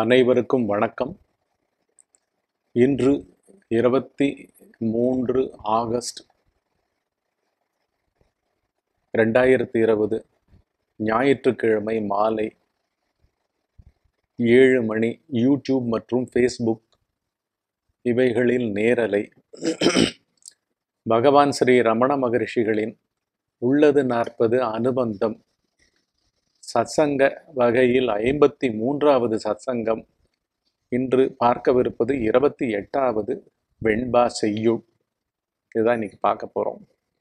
அனைவருக்கும் வணக்கம் இன்று இருபத்தி மூன்று ஆகஸ்ட் ரெண்டாயிரத்தி இருபது ஞாயிற்றுக்கிழமை மாலை ஏழு மணி யூடியூப் மற்றும் ஃபேஸ்புக் இவைகளில் நேரலை பகவான் ஸ்ரீ ரமண மகரிஷிகளின் உள்ளது நாற்பது அனுபந்தம் சத்சங்க வகையில் ஐம்பத்தி மூன்றாவது சத்சங்கம் இன்று பார்க்கவிருப்பது இருபத்தி எட்டாவது வெண்பா செய்யுள் இதுதான் இன்னைக்கு பார்க்க போறோம்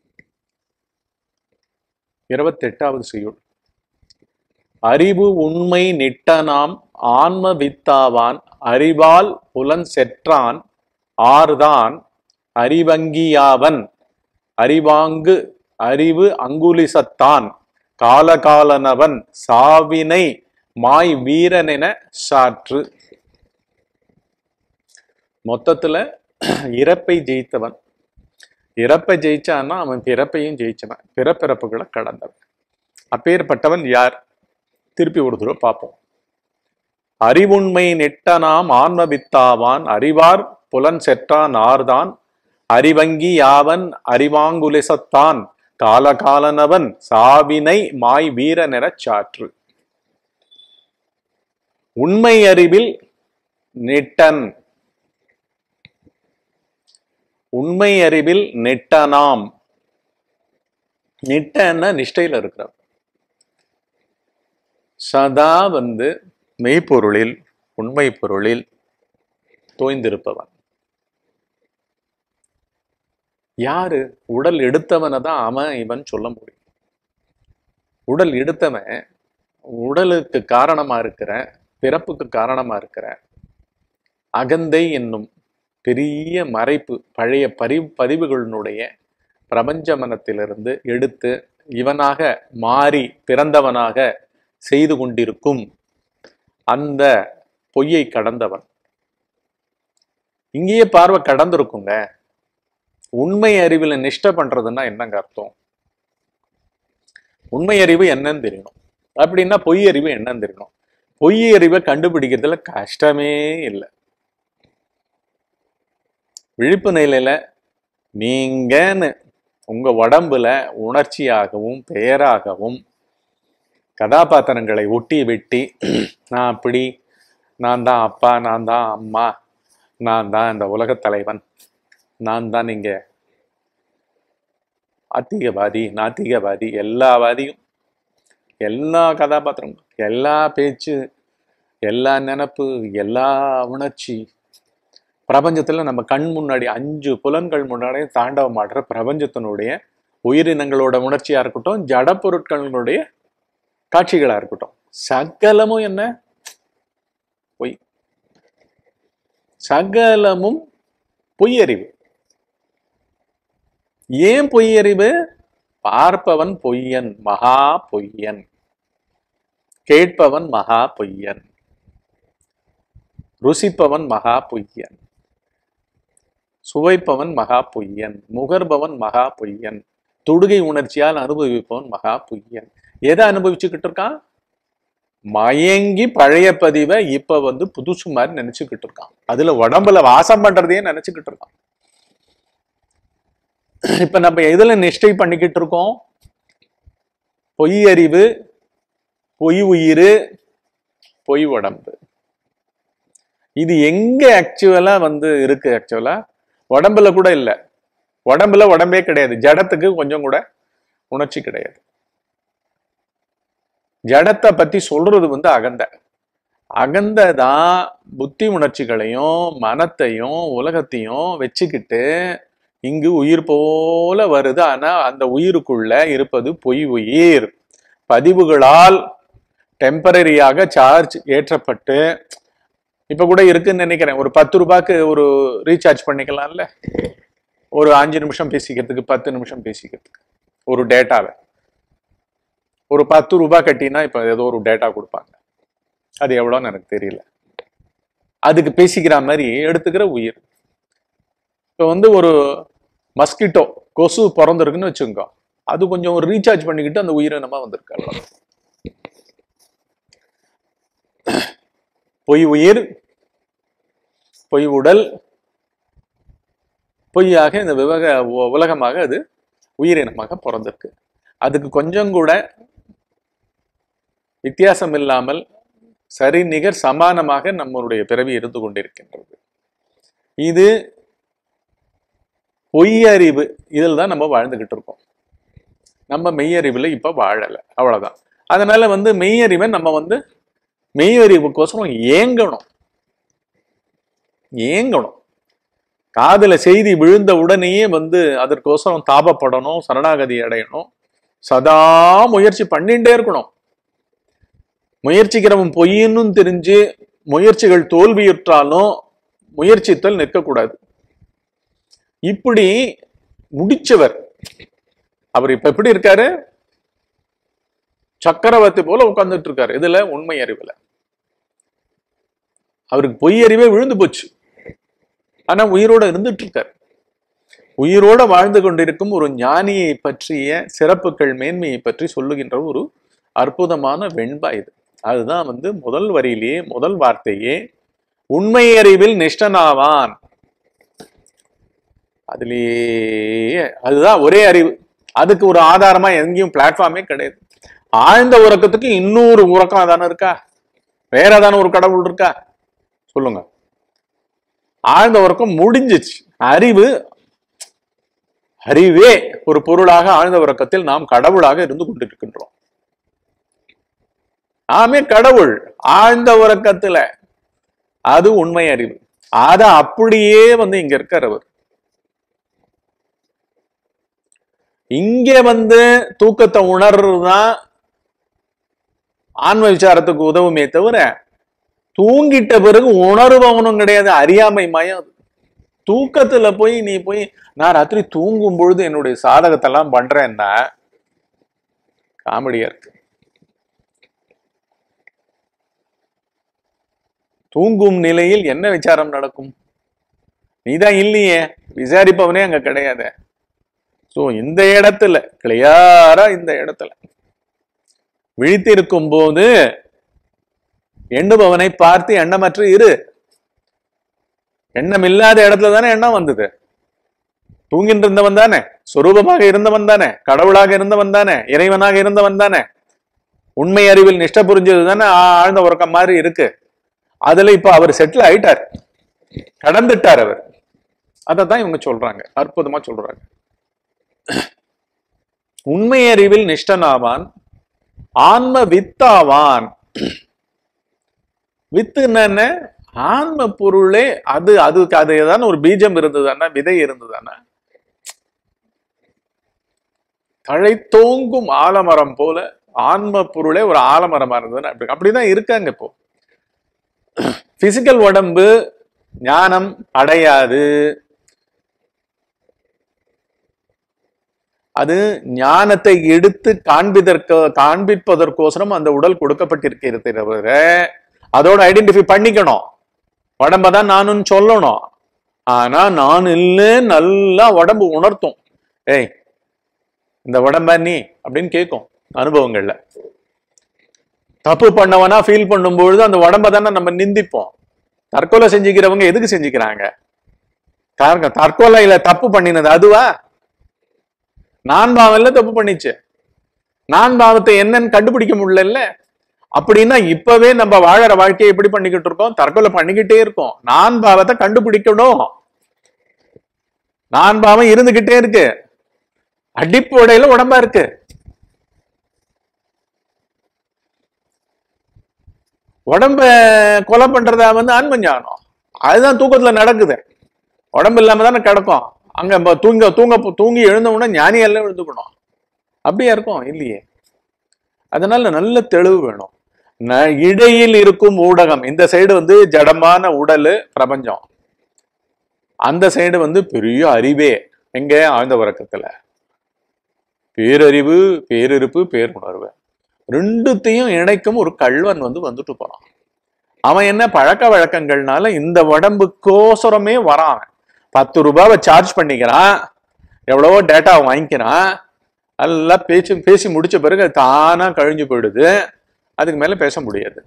இருபத்தெட்டாவது செய்யுள் அறிவு உண்மை நிட்டனாம் ஆன்ம வித்தாவான் அறிவால் புலன் செற்றான் ஆறுதான் அறிவங்கியாவன் அறிவாங்கு அறிவு அங்குலிசத்தான் காலகாலனவன் சாவினை மாய் வீரனென சாற்று மொத்தத்துல இறப்பை ஜெயித்தவன் இறப்பை ஜெயிச்சான்னா அவன் பிறப்பையும் ஜெயிச்சவன் பிறப்பிறப்புகளை கடந்தவன் அப்பேற்பட்டவன் யார் திருப்பி ஒரு தடவை பார்ப்போம் அறிவுண்மை நெட்டனாம் ஆன்மவித்தாவான் அறிவார் புலன் செற்றான் ஆர்தான் அறிவங்கி யாவன் அறிவாங்குலிசத்தான் காலகாலனவன் சாவினை மாய் வீரனெனச் சாற்று உண்மை அறிவில் நெட்டன் உண்மை அறிவில் நெட்டனாம் நெட்டன்னா நிஷ்டையில இருக்கிறார் சதா வந்து மெய்ப்பொருளில் உண்மை பொருளில் தோய்ந்திருப்பவன் யாரு உடல் எடுத்தவனை தான் அவன் இவன் சொல்ல முடியும் உடல் எடுத்தவன் உடலுக்கு காரணமா இருக்கிற பிறப்புக்கு காரணமா இருக்கிற அகந்தை என்னும் பெரிய மறைப்பு பழைய பரி பதிவுகளினுடைய பிரபஞ்ச மனத்திலிருந்து எடுத்து இவனாக மாறி பிறந்தவனாக செய்து கொண்டிருக்கும் அந்த பொய்யை கடந்தவன் இங்கேயே பார்வை கடந்திருக்குங்க உண்மை அறிவில் நிஷ்ட பண்றதுன்னா என்னங்க அர்த்தம் உண்மை அறிவு என்னன்னு தெரியணும் அப்படின்னா பொய் அறிவு என்னன்னு தெரியணும் பொய் அறிவை கண்டுபிடிக்கிறதுல கஷ்டமே இல்லை விழிப்பு நிலையில நீங்கன்னு உங்க உடம்புல உணர்ச்சியாகவும் பெயராகவும் கதாபாத்திரங்களை ஒட்டி வெட்டி நான் அப்படி நான் தான் அப்பா நான் தான் அம்மா நான் தான் இந்த உலகத் தலைவன் நான் தான் இங்க ஆத்திகவாதி நாத்திகவாதி எல்லா வாதியும் எல்லா கதாபாத்திரம் எல்லா பேச்சு எல்லா நினப்பு எல்லா உணர்ச்சி பிரபஞ்சத்துல நம்ம கண் முன்னாடி அஞ்சு புலன்கள் முன்னாடி தாண்டவம் ஆடுற பிரபஞ்சத்தினுடைய உயிரினங்களோட உணர்ச்சியா இருக்கட்டும் ஜட பொருட்களுடைய காட்சிகளா இருக்கட்டும் சகலமும் என்ன பொய் சகலமும் பொய்யறிவு ஏன் பொய்யறிவு பார்ப்பவன் பொய்யன் மகா பொய்யன் கேட்பவன் மகா பொய்யன் ருசிப்பவன் மகா பொய்யன் சுவைப்பவன் மகா பொய்யன் முகர்பவன் மகா பொய்யன் தொடுகை உணர்ச்சியால் அனுபவிப்பவன் மகா பொய்யன் எதை அனுபவிச்சுக்கிட்டு இருக்கான் மயங்கி பழைய பதிவை இப்ப வந்து புதுசு மாதிரி நினைச்சுக்கிட்டு இருக்கான் அதுல உடம்புல வாசம் பண்றதையே நினைச்சுக்கிட்டு இருக்கான் இப்ப நம்ம எதுல நிஷ்டை பண்ணிக்கிட்டு இருக்கோம் பொய் அறிவு பொய் உயிர் பொய் உடம்பு இது எங்க ஆக்சுவலா வந்து இருக்கு ஆக்சுவலா உடம்புல கூட இல்ல உடம்புல உடம்பே கிடையாது ஜடத்துக்கு கொஞ்சம் கூட உணர்ச்சி கிடையாது ஜடத்தை பத்தி சொல்றது வந்து அகந்த அகந்த தான் புத்தி உணர்ச்சிகளையும் மனத்தையும் உலகத்தையும் வச்சுக்கிட்டு இங்கு உயிர் போல வருது ஆனா அந்த உயிருக்குள்ள இருப்பது பொய் உயிர் பதிவுகளால் டெம்பரரியாக சார்ஜ் ஏற்றப்பட்டு இப்ப கூட இருக்குன்னு நினைக்கிறேன் ஒரு பத்து ரூபாய்க்கு ஒரு ரீசார்ஜ் பண்ணிக்கலாம்ல ஒரு அஞ்சு நிமிஷம் பேசிக்கிறதுக்கு பத்து நிமிஷம் பேசிக்கிறதுக்கு ஒரு டேட்டாவை ஒரு பத்து ரூபாய் கட்டினா இப்ப ஏதோ ஒரு டேட்டா கொடுப்பாங்க அது எவ்வளோன்னு எனக்கு தெரியல அதுக்கு பேசிக்கிற மாதிரி எடுத்துக்கிற உயிர் இப்போ வந்து ஒரு மஸ்கிட்டோ கொசு பிறந்திருக்குன்னு வச்சுக்கோங்க அது கொஞ்சம் ஒரு ரீசார்ஜ் பண்ணிக்கிட்டு அந்த உயிரினமா வந்திருக்கு அவ்வளவுதான். பொய் உயிர் பொய் உடல் பொய்யாக இந்த விவக உ- உலகமாக அது உயிரினமாக பிறந்திருக்கு அதுக்கு கொஞ்சம் கூட வித்தியாசம் இல்லாமல் சரி நிகர் சமானமாக நம்மளுடைய பிறவி இருந்து கொண்டிருக்கின்றது இது பொய்யறிவு இதில் தான் நம்ம வாழ்ந்துகிட்டு இருக்கோம் நம்ம மெய்யறிவுல இப்ப வாழல அவ்வளவுதான் அதனால வந்து மெய்யறிவை நம்ம வந்து மெய்யறிவுக்கோசரம் ஏங்கணும் ஏங்கணும் காதுல செய்தி விழுந்த உடனேயே வந்து அதற்கோசரம் தாபப்படணும் சரணாகதி அடையணும் சதா முயற்சி பண்ணிட்டே இருக்கணும் முயற்சிக்கிறவன் பொய்ன்னு தெரிஞ்சு முயற்சிகள் தோல்வியுற்றாலும் முயற்சித்தல் நிற்கக்கூடாது இப்படி முடிச்சவர் அவர் இப்ப எப்படி இருக்காரு சக்கரவர்த்தி போல உட்கார்ந்துட்டு இருக்காரு இதுல உண்மை அறிவுல அவருக்கு பொய் அறிவே விழுந்து போச்சு ஆனா உயிரோட இருந்துட்டு இருக்காரு உயிரோட வாழ்ந்து கொண்டிருக்கும் ஒரு ஞானியை பற்றிய சிறப்புகள் மேன்மையை பற்றி சொல்லுகின்ற ஒரு அற்புதமான வெண்பா இது அதுதான் வந்து முதல் வரியிலேயே முதல் வார்த்தையே உண்மை அறிவில் நிஷ்டனாவான் அதுலேயே அதுதான் ஒரே அறிவு அதுக்கு ஒரு ஆதாரமா எங்கேயும் பிளாட்ஃபார்மே கிடையாது ஆழ்ந்த உறக்கத்துக்கு இன்னொரு உறக்கம் தானே இருக்கா வேற தானே ஒரு கடவுள் இருக்கா சொல்லுங்க ஆழ்ந்த உறக்கம் முடிஞ்சிச்சு அறிவு அறிவே ஒரு பொருளாக ஆழ்ந்த உறக்கத்தில் நாம் கடவுளாக இருந்து கொண்டிருக்கின்றோம் நாமே கடவுள் ஆழ்ந்த உறக்கத்துல அது உண்மை அறிவு அத அப்படியே வந்து இங்க இருக்கிறவர் இங்க வந்து தூக்கத்தை உணர்றதுதான் ஆன்ம விசாரத்துக்கு உதவுமே தவிர தூங்கிட்ட பிறகு உணர்பவனும் கிடையாது அறியாமை மயம் அது. தூக்கத்துல போய் நீ போய் நான் ராத்திரி தூங்கும் பொழுது என்னுடைய சாதகத்தை எல்லாம் பண்றேன்னா காமெடியா இருக்கு தூங்கும் நிலையில் என்ன விசாரம் நடக்கும் நீதான் இல்லையே விசாரிப்பவனே அங்க கிடையாது சோ இந்த இடத்துல கிளியாரா இந்த இடத்துல விழித்திருக்கும் போது எண்ணுபவனை பார்த்து எண்ணமற்று இரு எண்ணம் இல்லாத இடத்துல தானே எண்ணம் வந்தது தூங்கிட்டு இருந்தவன் தானே சொரூபமாக இருந்தவன் தானே கடவுளாக இருந்தவன் தானே இறைவனாக இருந்தவன் தானே உண்மை அறிவில் நிஷ்ட புரிஞ்சது தானே ஆ- ஆழ்ந்த உறக்கம் மாதிரி இருக்கு அதுல இப்ப அவர் செட்டில் ஆயிட்டார் கடந்துட்டார் அவர் அதை தான் இவங்க சொல்றாங்க அற்புதமா சொல்றாங்க உண்மை அறிவில் நிஷ்டனாவான் ஆன்ம வித்தாவான் வித்து என்ன ஆன்ம பொருளே அது அதுக்கு அது ஏதாவது ஒரு பீஜம் இருந்ததுன்னா விதை இருந்ததுன்னா தழைத்தோங்கும் ஆலமரம் போல ஆன்ம பொருளே ஒரு ஆலமரமா இருந்ததுன்னா அப்படி அப்படிதான் இருக்காங்க இப்போ பிசிக்கல் உடம்பு ஞானம் அடையாது அது ஞானத்தை எடுத்து காண்பிதற்கு காண்பிப்பதற்கோசரம் அந்த உடல் கொடுக்கப்பட்டிருக்கிறது தவிர அதோட ஐடென்டிஃபை பண்ணிக்கணும் உடம்ப தான் நானுன்னு சொல்லணும் ஆனா நான் இல்லை நல்லா உடம்பு உணர்த்தும் ஏய் இந்த உடம்ப நீ அப்படின்னு கேட்கும் அனுபவங்கள்ல தப்பு பண்ணவனா ஃபீல் பண்ணும்பொழுது அந்த உடம்ப தானே நம்ம நிந்திப்போம் தற்கொலை செஞ்சுக்கிறவங்க எதுக்கு செஞ்சுக்கிறாங்க காரணம் தற்கொலையில தப்பு பண்ணினது அதுவா நான் பாவம்ல தப்பு பண்ணிச்சு நான் பாவத்தை என்னன்னு கண்டுபிடிக்க முடியல அப்படின்னா இப்பவே நம்ம வாழற வாழ்க்கையை எப்படி பண்ணிக்கிட்டு இருக்கோம் தற்கொலை பண்ணிக்கிட்டே இருக்கோம் நான் பாவத்தை கண்டுபிடிக்கணும் நான் பாவம் இருந்துகிட்டே இருக்கு அடிப்படையில உடம்பா இருக்கு உடம்ப கொலை பண்றதா வந்து ஆன்ம ஞானம் அதுதான் தூக்கத்துல நடக்குது உடம்பு இல்லாம தானே கிடக்கும் அங்க நம்ம தூங்க தூங்க தூங்கி எழுந்த உடனே ஞானி எல்லாம் எழுந்துக்கணும் அப்படியா இருக்கும் இல்லையே அதனால நல்ல தெளிவு வேணும் ந- இடையில் இருக்கும் ஊடகம் இந்த சைடு வந்து ஜடமான உடல் பிரபஞ்சம் அந்த சைடு வந்து பெரிய அறிவே எங்க ஆழ்ந்த உறக்கத்துல பேரறிவு பேரிருப்பு பேருணர்வு ரெண்டுத்தையும் இணைக்கும் ஒரு கள்வன் வந்து வந்துட்டு போறான் அவன் என்ன பழக்க வழக்கங்கள்னால இந்த உடம்புக்கோசரமே வரான் அவன். பத்து ரூபாவை சார்ஜ் பண்ணிக்கிறான் எவ்வளவோ டேட்டா வாங்கிக்கிறான் நல்லா பேச்சு பேசி முடிச்ச பிறகு அது தானா கழிஞ்சு போயிடுது அதுக்கு மேல பேச முடியாது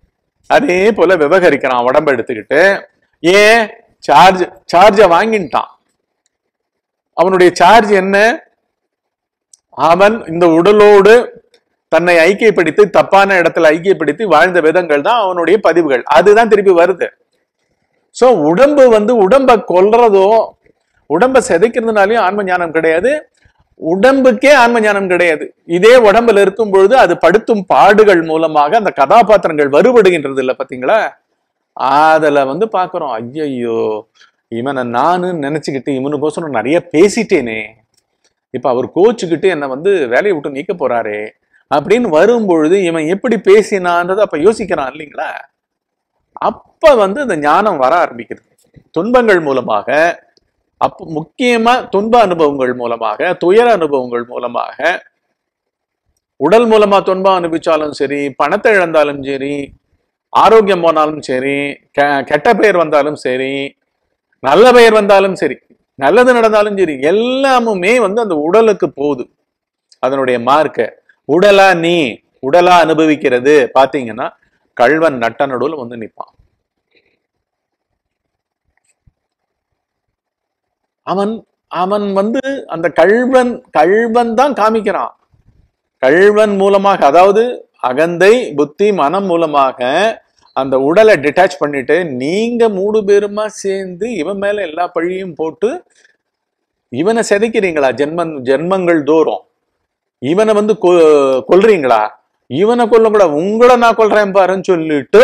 அதே போல விவகரிக்கிறான் உடம்ப எடுத்துக்கிட்டு ஏன் சார்ஜ் சார்ஜ வாங்கிட்டான் அவனுடைய சார்ஜ் என்ன அவன் இந்த உடலோடு தன்னை ஐக்கியப்படுத்தி தப்பான இடத்துல ஐக்கியப்படுத்தி வாழ்ந்த விதங்கள் தான் அவனுடைய பதிவுகள் அதுதான் திருப்பி வருது சோ உடம்பு வந்து உடம்ப கொல்றதோ உடம்ப சிதைக்கிறதுனாலயும் ஆன்ம ஞானம் கிடையாது உடம்புக்கே ஆன்ம ஞானம் கிடையாது இதே உடம்புல இருக்கும் பொழுது அது படுத்தும் பாடுகள் மூலமாக அந்த கதாபாத்திரங்கள் வருபடுகின்றது இல்ல பாத்தீங்களா அதுல வந்து பாக்குறோம் ஐயையோ இவனை நானு நினைச்சுக்கிட்டு இவனுக்கோசரம் நிறைய பேசிட்டேனே இப்ப அவர் கோச்சுக்கிட்டு என்னை வந்து வேலையை விட்டு நீக்க போறாரே அப்படின்னு வரும்பொழுது இவன் எப்படி பேசினான்றதை அப்ப யோசிக்கிறான் இல்லைங்களா அப்ப வந்து இந்த ஞானம் வர ஆரம்பிக்கிறது துன்பங்கள் மூலமாக அப்ப முக்கியமா துன்ப அனுபவங்கள் மூலமாக துயர அனுபவங்கள் மூலமாக உடல் மூலமா துன்பம் அனுபவிச்சாலும் சரி பணத்தை இழந்தாலும் சரி ஆரோக்கியம் போனாலும் சரி கெ- கெட்ட பெயர் வந்தாலும் சரி நல்ல பெயர் வந்தாலும் சரி நல்லது நடந்தாலும் சரி எல்லாமுமே வந்து அந்த உடலுக்கு போகுது அதனுடைய மார்க்க உடலா நீ உடலா அனுபவிக்கிறது பாத்தீங்கன்னா கள்வன் நட்ட நடுவுல வந்து நிப்பான் அவன் அவன் வந்து அந்த கள்வன் கள்வன் தான் காமிக்கிறான் கள்வன் மூலமாக அதாவது அகந்தை புத்தி மனம் மூலமாக அந்த உடலை டிட்டாச் பண்ணிட்டு நீங்க மூணு பேருமா சேர்ந்து இவன் மேல எல்லா பழியும் போட்டு இவனை செதைக்கிறீங்களா ஜென்மன் ஜென்மங்கள் தோறும் இவனை வந்து கொ- கொல்றீங்களா இவனை கொல்ல கூட உங்களை நான் கொல்றேன் பாருன்னு சொல்லிட்டு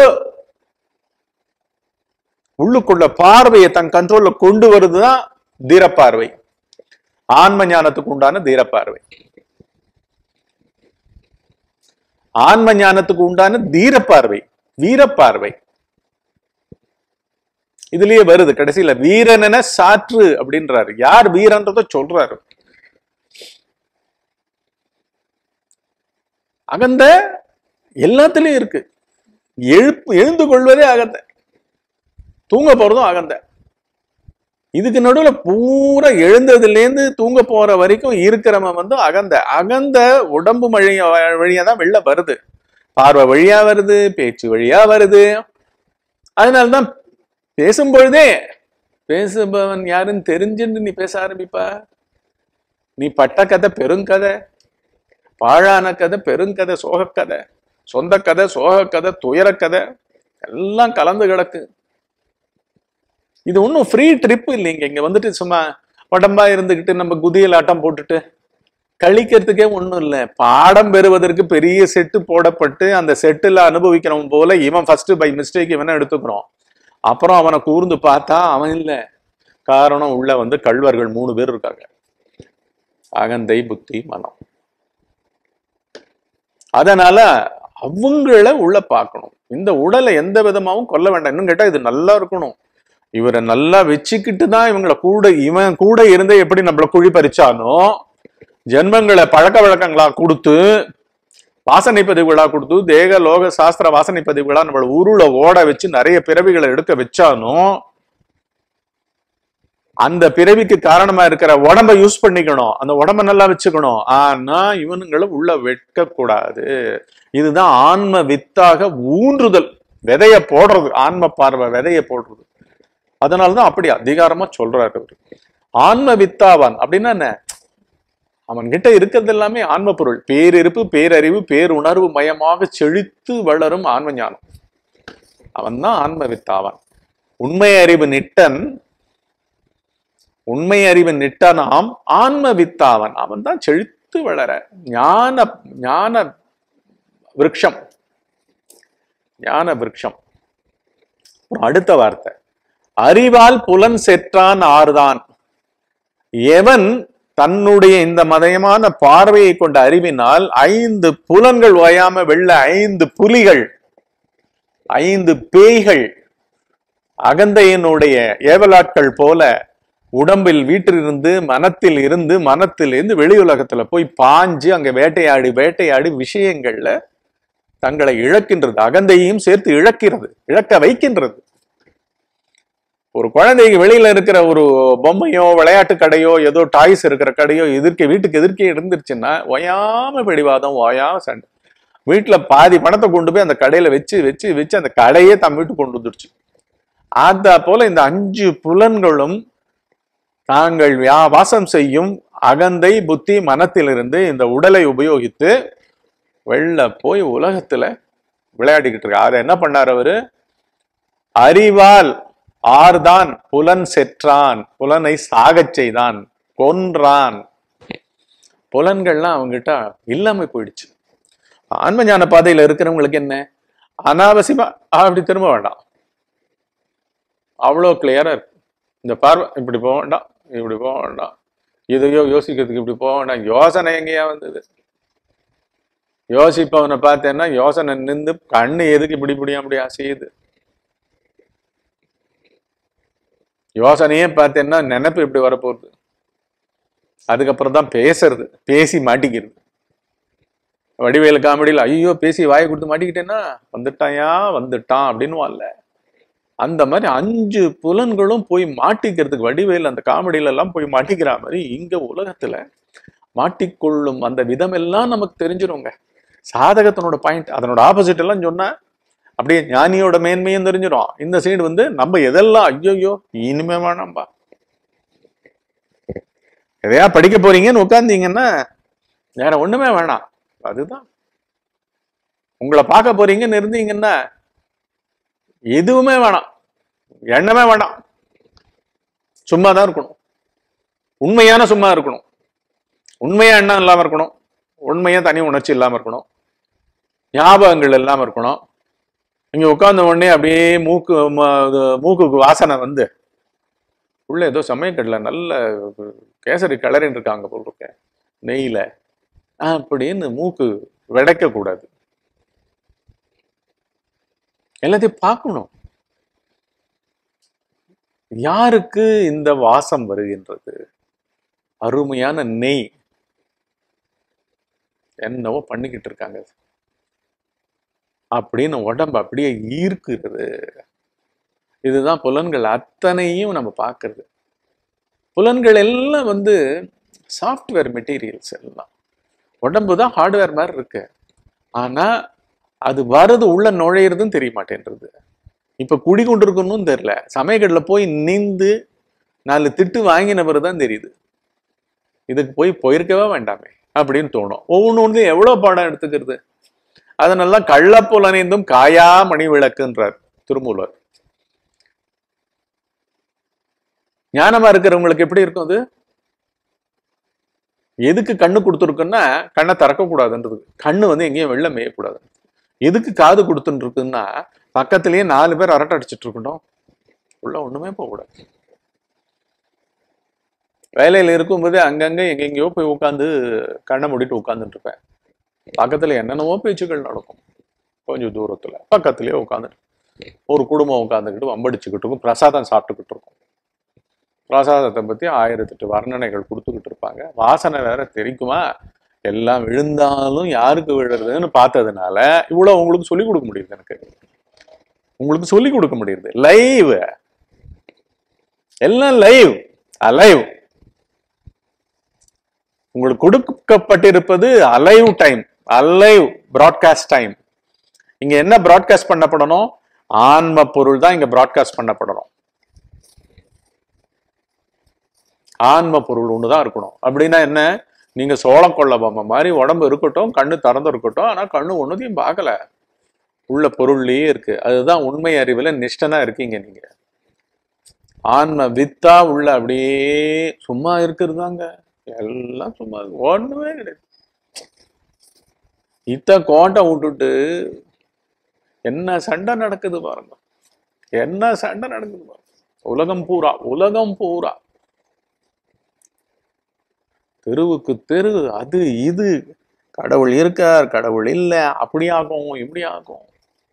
உள்ளுக்குள்ள பார்வையை தன் கண்ட்ரோல்ல கொண்டு வருதுதான் தீரப்பார்வை ஆன்ம ஞானத்துக்கு உண்டான தீரப்பார்வை ஆன்ம ஞானத்துக்கு உண்டான தீரப்பார்வை வீரப்பார்வை இதுலயே வருது கடைசியில வீரனென சாற்று அப்படின்றாரு யார் வீரன்றத சொல்றாரு அகந்த எல்லாத்துலயும் இருக்கு எழுப்பு எழுந்து கொள்வதே அகந்த தூங்க போறதும் அகந்த இதுக்கு நடுவுல பூரா எழுந்ததுல இருந்து தூங்க போற வரைக்கும் இருக்கிறவன் வந்து அகந்த அகந்த உடம்பு வழியா வழியா தான் வெளில வருது பார்வை வழியா வருது பேச்சு வழியா வருது அதனாலதான் பேசும் பொழுதே பேசுபவன் யாருன்னு தெரிஞ்சுன்னு நீ பேச ஆரம்பிப்பா நீ பட்ட கதை பெருங்கதை பாழான கதை பெருங்கதை சோகக்கதை சொந்த கதை சோகக்கதை துயரக்கதை எல்லாம் கலந்து கிடக்கு இது ஒன்றும் ஃப்ரீ ட்ரிப் இல்லைங்க இங்க வந்துட்டு சும்மா உடம்பா இருந்துகிட்டு நம்ம குதியல் ஆட்டம் போட்டுட்டு கழிக்கிறதுக்கே ஒண்ணும் இல்லை பாடம் பெறுவதற்கு பெரிய செட்டு போடப்பட்டு அந்த செட்டுல அனுபவிக்கிறவன் போல இவன் ஃபர்ஸ்ட் பை மிஸ்டேக் இவனை எடுத்துக்கிறோம் அப்புறம் அவனை கூர்ந்து பார்த்தா அவன் இல்லை காரணம் உள்ள வந்து கள்வர்கள் மூணு பேர் இருக்காங்க அகந்தை புத்தி மனம் அதனால அவங்கள உள்ள பார்க்கணும் இந்த உடலை எந்த விதமாவும் கொல்ல வேண்டாம் இன்னும் கேட்டா இது நல்லா இருக்கணும் இவரை நல்லா வச்சுக்கிட்டு தான் இவங்களை கூட இவன் கூட இருந்து எப்படி நம்மள குழி பறிச்சானோ ஜென்மங்களை பழக்க வழக்கங்களா கொடுத்து வாசனை பதிவுகளா கொடுத்து தேக லோக சாஸ்திர வாசனை பதிவுகளா நம்மள உருள ஓட வச்சு நிறைய பிறவிகளை எடுக்க வச்சானோ அந்த பிறவிக்கு காரணமா இருக்கிற உடம்ப யூஸ் பண்ணிக்கணும் அந்த உடம்ப நல்லா வச்சுக்கணும் ஆனா இவனுங்களை உள்ள வைக்க கூடாது இதுதான் ஆன்ம வித்தாக ஊன்றுதல் விதைய போடுறது ஆன்ம பார்வை விதைய போடுறது அதனாலதான் அப்படி அதிகாரமா சொல்றாரு அவரு ஆன்ம வித்தாவான் அப்படின்னா என்ன அவன் கிட்ட இருக்கிறது எல்லாமே ஆன்ம பொருள் பேரிருப்பு பேரறிவு பேருணர்வு மயமாக செழித்து வளரும் ஆன்ம ஞானம் அவன் தான் ஆன்ம வித்தாவான் உண்மை அறிவு நிட்டன் உண்மை அறிவு நிட்டனாம் ஆன்ம வித்தாவன் அவன் தான் செழித்து வளர ஞான ஞான விருட்சம் ஞான விருட்சம் அப்புறம் அடுத்த வார்த்தை அறிவால் புலன் செற்றான் ஆறுதான் எவன் தன்னுடைய இந்த மதயமான பார்வையை கொண்ட அறிவினால் ஐந்து புலன்கள் ஓயாம வெள்ள ஐந்து புலிகள் ஐந்து பேய்கள் அகந்தையினுடைய ஏவலாட்கள் போல உடம்பில் வீட்டிலிருந்து மனத்தில் இருந்து மனத்தில் இருந்து வெளி உலகத்துல போய் பாஞ்சு அங்க வேட்டையாடி வேட்டையாடி விஷயங்கள்ல தங்களை இழக்கின்றது அகந்தையையும் சேர்த்து இழக்கிறது இழக்க வைக்கின்றது ஒரு குழந்தைக்கு வெளியில இருக்கிற ஒரு பொம்மையோ விளையாட்டு கடையோ ஏதோ டாய்ஸ் இருக்கிற கடையோ எதிர்க்க வீட்டுக்கு எதிர்க்கே இருந்துருச்சுன்னா ஒயாம பிடிவாதம் ஓயாம சண்டை வீட்டுல பாதி பணத்தை கொண்டு போய் அந்த கடையில வச்சு வச்சு வச்சு அந்த கடையே தம் வீட்டுக்கு கொண்டு வந்துடுச்சு அத போல இந்த அஞ்சு புலன்களும் தாங்கள் யா- வாசம் செய்யும் அகந்தை புத்தி மனத்திலிருந்து இந்த உடலை உபயோகித்து வெளில போய் உலகத்துல விளையாடிக்கிட்டு இருக்கு அதை என்ன பண்ணார் அவரு அறிவால் ஆர்தான் புலன் செற்றான் புலனை சாகச் செய்தான் கொன்றான் புலன்கள்லாம் அவங்ககிட்ட இல்லாம போயிடுச்சு ஆன்ம ஞான பாதையில இருக்கிறவங்களுக்கு என்ன அனாவசியமா அப்படி திரும்ப வேண்டாம் அவ்வளோ கிளியரா இருக்கு இந்த பார்வை இப்படி போக வேண்டாம் இப்படி போக வேண்டாம் இதையோ யோசிக்கிறதுக்கு இப்படி போக வேண்டாம் யோசனை எங்கேயா வந்தது யோசிப்பவனை பார்த்தேன்னா யோசனை நின்று கண்ணு எதுக்கு இப்படி இப்படி அப்படி அசையுது யோசனையே பார்த்தேன்னா நினைப்பு இப்படி வரப்போகுது அதுக்கப்புறம் தான் பேசுறது பேசி மாட்டிக்கிறது வடிவேலு காமெடியில் ஐயோ பேசி வாயை கொடுத்து மாட்டிக்கிட்டேன்னா வந்துட்டாயா வந்துட்டான் அப்படின்னு வரல அந்த மாதிரி அஞ்சு புலன்களும் போய் மாட்டிக்கிறதுக்கு வடிவேல் அந்த காமெடியில எல்லாம் போய் மாட்டிக்கிற மாதிரி இங்க உலகத்துல மாட்டிக்கொள்ளும் அந்த விதம் எல்லாம் நமக்கு தெரிஞ்சிருங்க சாதகத்தினோட பாயிண்ட் அதனோட ஆப்போசிட் எல்லாம் சொன்னா அப்படியே ஞானியோட மேன்மையும் தெரிஞ்சிடும் இந்த சைடு வந்து நம்ம எதெல்லாம் ஐயோயோ இனிமே வேணாம்பா எதையா படிக்க போறீங்கன்னு உட்கார்ந்தீங்கன்னா வேற ஒண்ணுமே வேணாம் அதுதான் உங்களை பார்க்க போறீங்கன்னு இருந்தீங்கன்னா எதுவுமே வேணாம் எண்ணமே வேண்டாம் சும்மா தான் இருக்கணும் உண்மையான சும்மா இருக்கணும் உண்மையா எண்ணம் இல்லாம இருக்கணும் உண்மையா தனி உணர்ச்சி இல்லாம இருக்கணும் ஞாபகங்கள் இல்லாம இருக்கணும் இங்க உட்கார்ந்த உடனே அப்படியே மூக்கு ம- இது மூக்குக்கு வாசனை வந்து உள்ள ஏதோ சமயக்கடல நல்ல கேசரி கலரின்னு இருக்காங்க போல் இருக்க நெய்யில அப்படின்னு மூக்கு விடைக்க கூடாது எல்லாத்தையும் பார்க்கணும் யாருக்கு இந்த வாசம் வருகின்றது அருமையான நெய் என்னவோ பண்ணிக்கிட்டு இருக்காங்க அப்படின்னு உடம்பு அப்படியே ஈர்க்கிறது இதுதான் புலன்கள் அத்தனையும் நம்ம பார்க்கிறது புலன்கள் எல்லாம் வந்து சாஃப்ட்வேர் மெட்டீரியல்ஸ் எல்லாம் உடம்பு தான் ஹார்ட்வேர் மாதிரி இருக்கு ஆனா அது வரது உள்ள நுழையிறதும் தெரிய மாட்டேன்றது இப்ப குடி கொண்டிருக்கணும்னு தெரியல சமயக்கடல போய் நிந்து நாலு திட்டு வாங்கின பிறகுதான் தெரியுது இதுக்கு போய் போயிருக்கவே வேண்டாமே அப்படின்னு தோணும் ஒவ்வொன்று எவ்வளவு பாடம் எடுத்துக்கிறது அதனால கள்ளப்புலனைந்தும் காயா மணி விளக்குன்றார் திருமூலர் ஞானமா இருக்கிறவங்களுக்கு எப்படி இருக்கும் அது எதுக்கு கண்ணு கொடுத்துருக்குன்னா கண்ணை திறக்க கூடாதுன்றது கண்ணு வந்து எங்கேயும் வெளில மேயக்கூடாது எதுக்கு காது கொடுத்துட்டு இருக்குன்னா பக்கத்திலேயே நாலு பேர் அரட்டை அடிச்சிட்டு இருக்கணும் உள்ள ஒண்ணுமே போகக்கூடாது வேலையில இருக்கும்போதே அங்கங்க எங்கெங்கேயோ போய் உட்காந்து கண்ணை மூடிட்டு உட்காந்துட்டு இருப்பேன் பக்கத்துல என்னென்னவோ பேச்சுக்கள் நடக்கும் கொஞ்சம் தூரத்துல பக்கத்துலயே உட்காந்துட்டு ஒரு குடும்பம் உட்காந்துக்கிட்டு வம்படிச்சுக்கிட்டு இருக்கும் பிரசாதம் சாப்பிட்டுக்கிட்டு இருக்கும் பிரசாதத்தை பத்தி ஆயிரத்தெட்டு வர்ணனைகள் கொடுத்துக்கிட்டு இருப்பாங்க வாசனை வேற தெரிக்குமா எல்லாம் விழுந்தாலும் யாருக்கு விழுறதுன்னு பார்த்ததுனால இவ்வளவு உங்களுக்கு சொல்லிக் கொடுக்க முடியுது எனக்கு உங்களுக்கு சொல்லிக் கொடுக்க முடியுது லைவ் எல்லாம் லைவ் அலைவ் உங்களுக்கு கொடுக்கப்பட்டிருப்பது alive time alive broadcast time இங்க என்ன பிராட்காஸ்ட் பண்ணப்படணும் ஆன்ம பொருள் தான் இங்க பிராட்காஸ்ட் பண்ணப்படணும் ஆன்ம பொருள் ஒண்ணுதான் இருக்கணும் அப்படின்னா என்ன நீங்க சோளம் கொள்ள பொம்மை மாதிரி உடம்பு இருக்கட்டும் கண்ணு திறந்து இருக்கட்டும் ஆனா கண்ணு ஒண்ணுத்தையும் பார்க்கல உள்ள பொருள்லயே இருக்கு அதுதான் உண்மை அறிவுல நிஷ்டனா இருக்கீங்க நீங்க ஆன்ம வித்தா உள்ள அப்படியே சும்மா இருக்கிறதாங்க எல்லாம் சும்மா இருக்கு. ஒண்ணுமே கிடையாது இத்த கோட்டை விட்டுட்டு என்ன சண்டை நடக்குது பாருங்க என்ன சண்டை நடக்குது பாருங்க உலகம் பூரா உலகம் பூரா தெருவுக்கு தெரு அது இது கடவுள் இருக்கார் கடவுள் இல்ல அப்படி ஆகும் இப்படி ஆகும்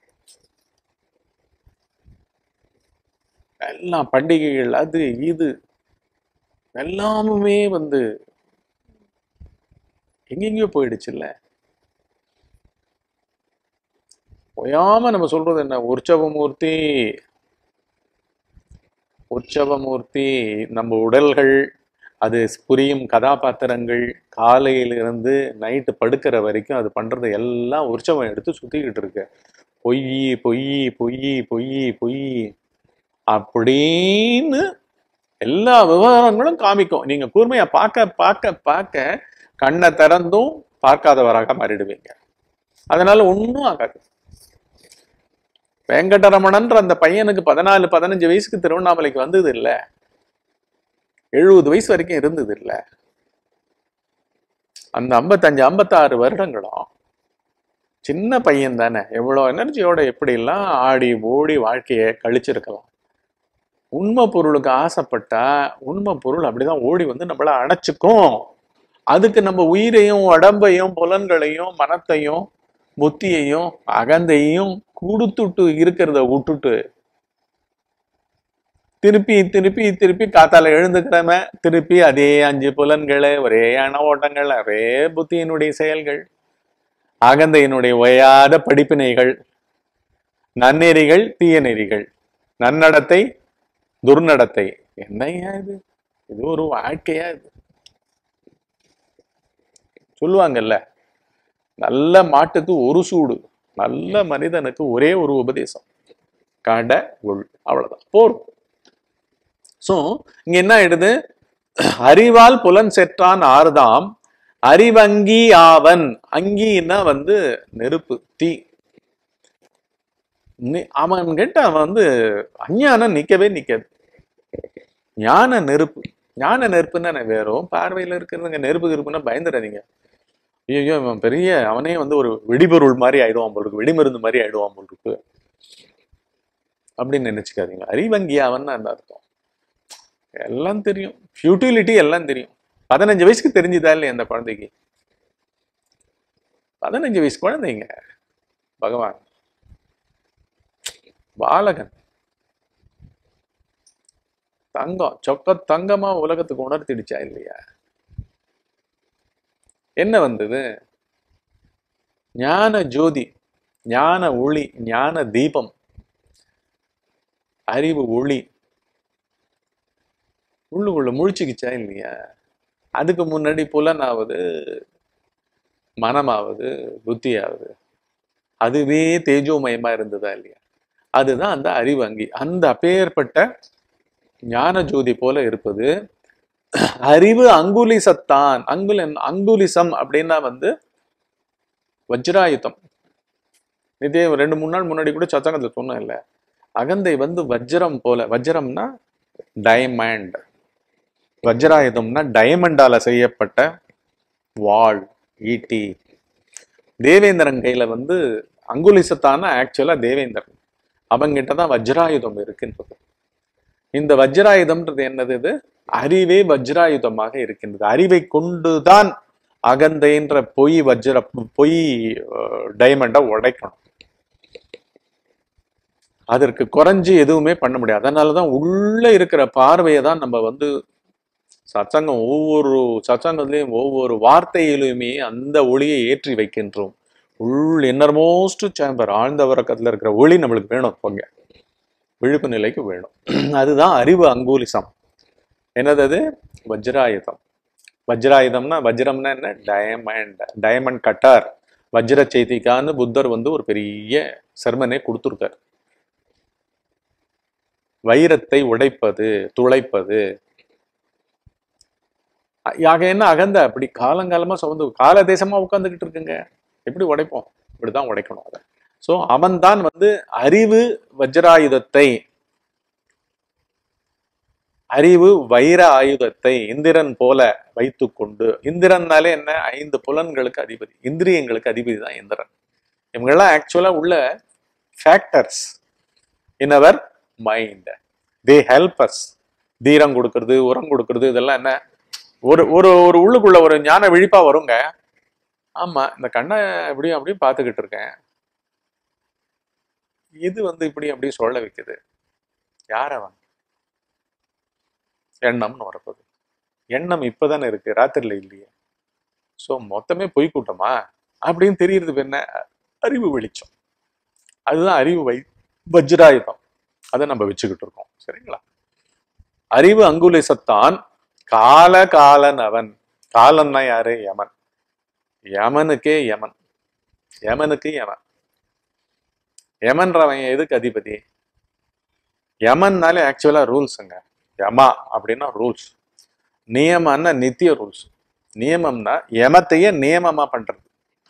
எல்லாம் பண்டிகைகள் அது இது எல்லாமுமே வந்து எங்கெங்கயோ போயிடுச்சுல்ல ஓயாம நம்ம சொல்றது என்ன உற்சவமூர்த்தி உற்சவமூர்த்தி நம்ம உடல்கள் அது புரியும் கதாபாத்திரங்கள் காலையிலிருந்து நைட்டு படுக்கிற வரைக்கும் அது பண்றது எல்லாம் உற்சவம் எடுத்து சுத்திக்கிட்டு இருக்கு பொய் பொய் பொய் பொய் பொய் அப்படின்னு எல்லா விவகாரங்களும் காமிக்கும் நீங்க கூர்மையா பார்க்க பார்க்க பார்க்க கண்ணை திறந்தும் பார்க்காதவராக மாறிடுவீங்க அதனால ஒன்றும் ஆகாது வெங்கடரமணன்ற அந்த பையனுக்கு பதினாலு பதினஞ்சு வயசுக்கு திருவண்ணாமலைக்கு வந்தது இல்ல எழுபது வயசு வரைக்கும் இருந்தது இல்ல அந்த ஐம்பத்தஞ்சு ஐம்பத்தாறு வருடங்களும் சின்ன பையன் தானே எவ்வளோ எனர்ஜியோட எப்படிலாம் ஆடி ஓடி வாழ்க்கையை கழிச்சிருக்கலாம் உண்மை பொருளுக்கு ஆசைப்பட்டா உண்மை பொருள் அப்படிதான் ஓடி வந்து நம்மள அணைச்சுக்கும் அதுக்கு நம்ம உயிரையும் உடம்பையும் புலன்களையும் மனத்தையும் புத்தியையும் அகந்தையும் கொடுத்துட்டு இருக்கிறத விட்டுட்டு திருப்பி திருப்பி திருப்பி காத்தால எழுந்துக்கிறவ திருப்பி அதே அஞ்சு புலன்களை ஒரே அண ஓட்டங்கள் ஒரே புத்தியினுடைய செயல்கள் அகந்தையினுடைய ஓயாத படிப்பினைகள் நன்னெறிகள் தீய நெறிகள் நன்னடத்தை துர்நடத்தை என்னையா இது இது ஒரு வாழ்க்கையா இது சொல்லுவாங்கல்ல நல்ல மாட்டுக்கு ஒரு சூடு நல்ல மனிதனுக்கு ஒரே ஒரு உபதேசம் கட உள் அவ்வளவுதான் போரும் சோ இங்க என்ன ஆயிடுது அறிவால் புலன் செற்றான் ஆறுதாம் அறிவங்கி ஆவன் அங்கின்னா வந்து நெருப்பு தீ நி- அவன் கிட்ட அவன் வந்து அஞ்ஞானம் நிக்கவே நிக்காது ஞான நெருப்பு ஞான நெருப்புன்னா என்ன வெறும் பார்வையில இருக்கிறதுங்க நெருப்பு நெருப்புன்னா பயந்துடாதீங்க ஐயோ இவன் பெரிய அவனே வந்து ஒரு வெடிபொருள் மாதிரி ஆயிடுவான் போல் இருக்கு வெடிமருந்து மாதிரி ஆயிடுவான் போல் இருக்கு அப்படின்னு நினைச்சுக்காதீங்க அறிவங்கியாவன்னு அந்த அர்த்தம் எல்லாம் தெரியும் ஃபியூட்டிலிட்டி எல்லாம் தெரியும் பதினஞ்சு வயசுக்கு தெரிஞ்சுதா இல்லையா அந்த குழந்தைக்கு பதினஞ்சு வயசு குழந்தைங்க பகவான் பாலகன் தங்கம் சொக்க தங்கமா உலகத்துக்கு உணர்த்திடுச்சா இல்லையா என்ன வந்தது ஞான ஜோதி ஞான ஒளி ஞான தீபம் அறிவு ஒளி உள்ளுக்குள்ள முழிச்சுக்கிச்சா இல்லையா அதுக்கு முன்னாடி புலனாவது மனமாவது புத்தியாவது அதுவே தேஜோமயமா இருந்ததா இல்லையா அதுதான் அந்த அறிவு அங்கி அந்த அப்பேற்பட்ட ஞான ஜோதி போல இருப்பது அறிவு அங்குலிசத்தான் அங்குல அங்குலிசம் அப்படின்னா வந்து வஜ்ராயுதம் இதே ஒரு ரெண்டு மூணு நாள் முன்னாடி கூட சத்தங்கத்துல சொன்னேன் இல்ல அகந்தை வந்து வஜ்ரம் போல வஜ்ரம்னா டைமண்ட் வஜ்ராயுதம்னா டைமண்டால செய்யப்பட்ட வாள் ஈட்டி தேவேந்திரன் கையில வந்து அங்குலிசத்தான ஆக்சுவலா தேவேந்திரன் அவங்கிட்ட தான் வஜ்ராயுதம் இருக்கின்றது இந்த வஜ்ராயுதம்ன்றது என்னது இது அறிவே வஜ்ராயுதமாக இருக்கின்றது அறிவை கொண்டுதான் அகந்தைன்ற பொய் வஜ்ர பொய் டைமண்டை உடைக்கணும் அதற்கு குறைஞ்சு எதுவுமே பண்ண முடியாது அதனாலதான் உள்ள இருக்கிற பார்வையை தான் நம்ம வந்து சத்சங்கம் ஒவ்வொரு சத்சங்கத்திலையும் ஒவ்வொரு வார்த்தையிலுமே அந்த ஒளியை ஏற்றி வைக்கின்றோம் உள் இன்னர்மோஸ்ட் சேம்பர் ஆழ்ந்த உறக்கத்துல இருக்கிற ஒளி நம்மளுக்கு வேணும் பொங்க விழுப்பு நிலைக்கு வேணும் அதுதான் அறிவு அங்கூலிசம் என்னது அது வஜ்ராயுதம் வஜ்ராயுதம்னா வஜ்ரம்னா என்ன டயமண்ட் டயமண்ட் கட்டார் வஜ்ர செய்திக்கான்னு புத்தர் வந்து ஒரு பெரிய செர்மனே கொடுத்துருக்கார் வைரத்தை உடைப்பது துளைப்பது யாக என்ன அகந்த அப்படி காலங்காலமா சுமந்து கால தேசமா உட்கார்ந்துகிட்டு இருக்குங்க எப்படி உடைப்போம் இப்படிதான் உடைக்கணும் அதை சோ அவன்தான் வந்து அறிவு வஜ்ராயுதத்தை அறிவு வைர ஆயுதத்தை இந்திரன் போல வைத்துக்கொண்டு இந்திரன்னாலே என்ன ஐந்து புலன்களுக்கு அதிபதி இந்திரியங்களுக்கு அதிபதி தான் இந்திரன் இவங்கெல்லாம் ஆக்சுவலா உள்ள factors in our mind they help us தீரம் கொடுக்கறது உரம் கொடுக்கறது இதெல்லாம் என்ன ஒரு ஒரு ஒரு உள்ளுக்குள்ள ஒரு ஞான விழிப்பா வருங்க ஆமா இந்த கண்ணை இப்படியும் அப்படியும் பார்த்துக்கிட்டு இருக்கேன் இது வந்து இப்படி அப்படி சொல்ல வைக்குது யார் அவன் எண்ணம்னு வரப்போகுது எண்ணம் இப்பதானே இருக்கு ராத்திரில இல்லையே சோ மொத்தமே பொய் கூட்டமா அப்படின்னு தெரியறது என்ன அறிவு வெளிச்சம் அதுதான் அறிவு வை வஜ்ராயுதம் அதை நம்ம வச்சுக்கிட்டு இருக்கோம் சரிங்களா அறிவு அங்குலிசத்தான் கால காலன் அவன் காலன்னா யாரு யமன் யமனுக்கே யமன் யமனுக்கு யமன் யமன்றவன் எதுக்கு அதிபதி யமன்னாலே ஆக்சுவலா ரூல்ஸுங்க யமா அப்படின்னா ரூல்ஸ் நியமன்னா நித்திய ரூல்ஸ் நியமம்னா யமத்தையே நியமமா பண்றது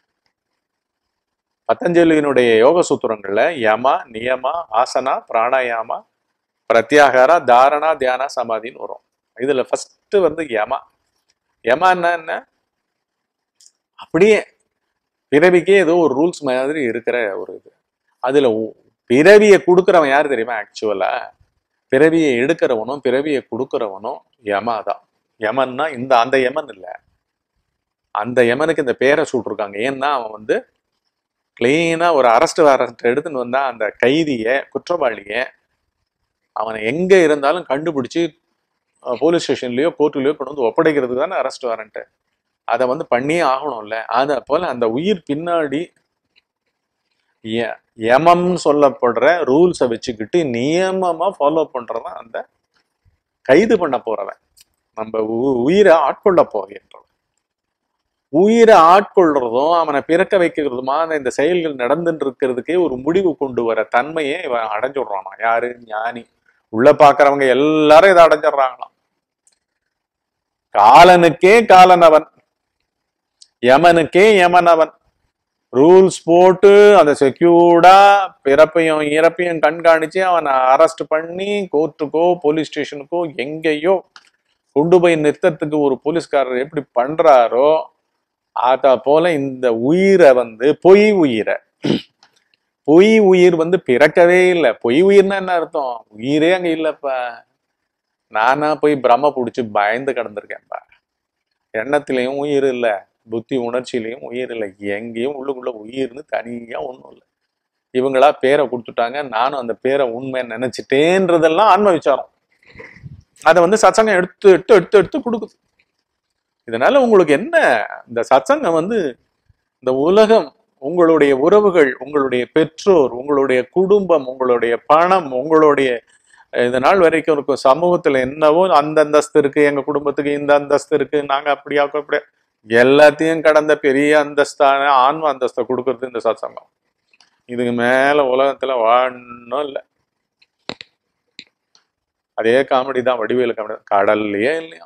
பதஞ்சலியினுடைய யோக சூத்திரங்கள்ல யமா நியமா ஆசனா பிராணாயாமா பிரத்யாகாரா தாரணா தியானா சமாதின்னு வரும் இதுல ஃபர்ஸ்ட் வந்து யமா யமான்னா என்ன அப்படியே பிறவிக்கே ஏதோ ஒரு ரூல்ஸ் மாதிரி இருக்கிற ஒரு இது அதுல உ- பிறவியை கொடுக்கறவன் யார் தெரியுமா ஆக்சுவலா பிறவியை எடுக்கிறவனும் பிறவியை கொடுக்கறவனும் யமா தான் யமன்னா இந்த அந்த யமன் இல்ல அந்த யமனுக்கு இந்த பேரை சூட்டிருக்காங்க ஏன்னா அவன் வந்து கிளீனா ஒரு அரெஸ்ட் வாரண்ட் எடுத்துன்னு வந்தா அந்த கைதிய குற்றவாளிய அவனை எங்க இருந்தாலும் கண்டுபிடிச்சு போலீஸ் ஸ்டேஷன்லயோ கோர்ட்டுலயோ கொண்டு வந்து ஒப்படைக்கிறதுக்கு தானே அரெஸ்ட் வாரண்ட் அதை வந்து பண்ணியே ஆகணும்ல அதை போல அந்த உயிர் பின்னாடி ய- யமம்னு சொல்லப்படுற ரூல்ஸை வச்சுக்கிட்டு நியமமா ஃபாலோ பண்றவன் அந்த கைது பண்ண போறவன் நம்ம உ- உயிரை ஆட்கொள்ள போகின்றவன் உயிரை ஆட்கொள்றதும் அவனை பிறக்க வைக்கிறதுமான இந்த செயல்கள் நடந்துட்டு இருக்கிறதுக்கே ஒரு முடிவு கொண்டு வர தன்மையை இவன் அடைஞ்சுடுறானா யாரு ஞானி உள்ள பாக்குறவங்க எல்லாரும் இதை அடைஞ்சிடுறாங்களாம் காலனுக்கே காலனவன் யமனுக்கே யமனவன் ரூல்ஸ் போட்டு அதை செக்யூர்டா பிறப்பையும் இறப்பையும் கண்காணிச்சு அவனை அரெஸ்ட் பண்ணி கோர்ட்டுக்கோ போலீஸ் ஸ்டேஷனுக்கோ எங்கேயோ கொண்டு போய் நிறுத்தத்துக்கு ஒரு போலீஸ்காரர் எப்படி பண்றாரோ அத போல இந்த உயிரை வந்து பொய் உயிரை பொய் உயிர் வந்து பிறக்கவே இல்லை பொய் உயிர்னா என்ன அர்த்தம் உயிரே அங்க இல்லப்பா நானா போய் பிரம்ம பிடிச்சி பயந்து கிடந்திருக்கேன்ப்பா எண்ணத்திலையும் உயிர் இல்லை புத்தி உணர்ச்சியிலையும் உயிர் இல்லை எங்கேயும் உள்ளுக்குள்ள உயிர்னு தனியா ஒண்ணும் இல்லை இவங்களா பேரை கொடுத்துட்டாங்க நானும் அந்த பேரை உண்மை நினைச்சிட்டேன்றதெல்லாம் ஆன்ம விசாரம் அதை வந்து சத்சங்கம் எடுத்து எடுத்து எடுத்து எடுத்து கொடுக்குது இதனால உங்களுக்கு என்ன இந்த சத்சங்கம் வந்து இந்த உலகம் உங்களுடைய உறவுகள் உங்களுடைய பெற்றோர் உங்களுடைய குடும்பம் உங்களுடைய பணம் உங்களுடைய இது நாள் வரைக்கும் இருக்கும் சமூகத்துல என்னவோ அந்த அந்தஸ்து இருக்கு எங்க குடும்பத்துக்கு இந்த அந்தஸ்து இருக்கு நாங்க அப்படியா அப்படியா எல்லாத்தையும் கடந்த பெரிய அந்தஸ்தான ஆன்ம அந்தஸ்தை கொடுக்கறது இந்த சத்சங்கம் இதுக்கு மேல உலகத்துல வாழணும் இல்லை அதே காமெடி தான் வடிவேலு காமெடி கடல்லையே இல்லையா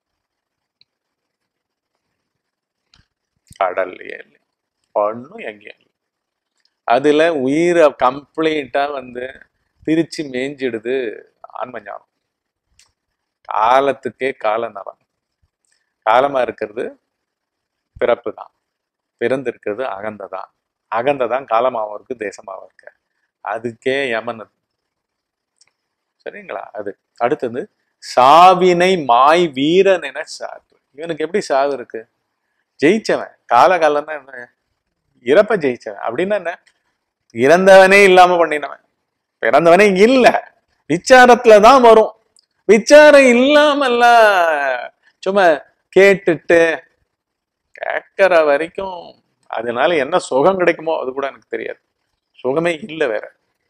கடல்லையே இல்லையா ஒன்றும் எங்கேயும் இல்லை அதுல உயிரை கம்ப்ளீட்டா வந்து பிரிச்சு மேஞ்சிடுது ஆன்ம ஞானம் காலத்துக்கே காலநவன் காலமா இருக்கிறது பிறப்பு தான் பிறந்து இருக்கிறது அகந்த தான் அகந்த தான் காலமாவும் இருக்கு தேசமாவும் இருக்கு அதுக்கே யமன் அது. சரிங்களா அது அடுத்தது சாவினை மாய் வீரன் என சாவு இவனுக்கு எப்படி சாவு இருக்கு ஜெயிச்சவன் காலகாலம்னா என்ன இறப்ப ஜெயிச்சவன் அப்படின்னா என்ன இறந்தவனே இல்லாம பண்ணினவன் பிறந்தவனே இல்ல விச்சாரத்துல தான் வரும் விச்சாரம் இல்லாமல்லாம் சும்மா கேட்டுட்டு கேட்கற வரைக்கும் அதனால என்ன சுகம் கிடைக்குமோ அது கூட எனக்கு தெரியாது சுகமே இல்லை வேற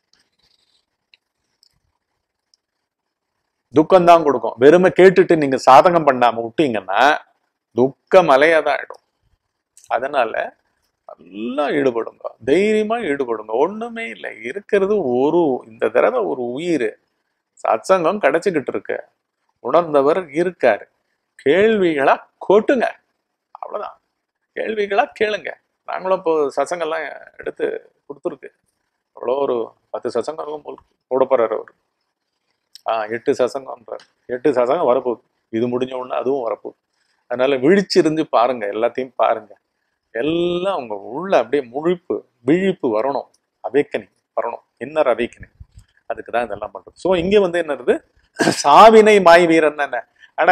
துக்கம் தான் கொடுக்கும் வெறுமை கேட்டுட்டு நீங்க சாதகம் பண்ணாம விட்டீங்கன்னா துக்கம் மலையாதான் ஆயிடும் அதனால நல்லா ஈடுபடுங்க தைரியமா ஈடுபடுங்க ஒண்ணுமே இல்லை இருக்கிறது ஒரு இந்த தடவை ஒரு உயிர் சத்சங்கம் கிடைச்சுக்கிட்டு இருக்கு உணர்ந்தவர் இருக்காரு கேள்விகளா கொட்டுங்க அவ்வளவுதான் கேள்விகளா கேளுங்க நாங்களும் இப்போ சத்சங்கம்லாம் எடுத்து கொடுத்துருக்கு அவ்வளோ ஒரு பத்து சத்சங்கம் போல் போட போறாரு அவர் ஆஹ் எட்டு சசங்கம்ன்றார் எட்டு சசங்கம் வரப்போகுது இது முடிஞ்ச உடனே அதுவும் வரப்போகுது அதனால விழிச்சிருந்து பாருங்க எல்லாத்தையும் பாருங்க எல்லாம் உங்க உள்ள அப்படியே முழிப்பு விழிப்பு வரணும் அவேக்கனிங் வரணும் இன்னர் அவேக்கனிங் அதுக்கு தான் இதெல்லாம் பண்றது ஸோ இங்க வந்து என்னது சாவினை மாய் வீரன் என்ன அட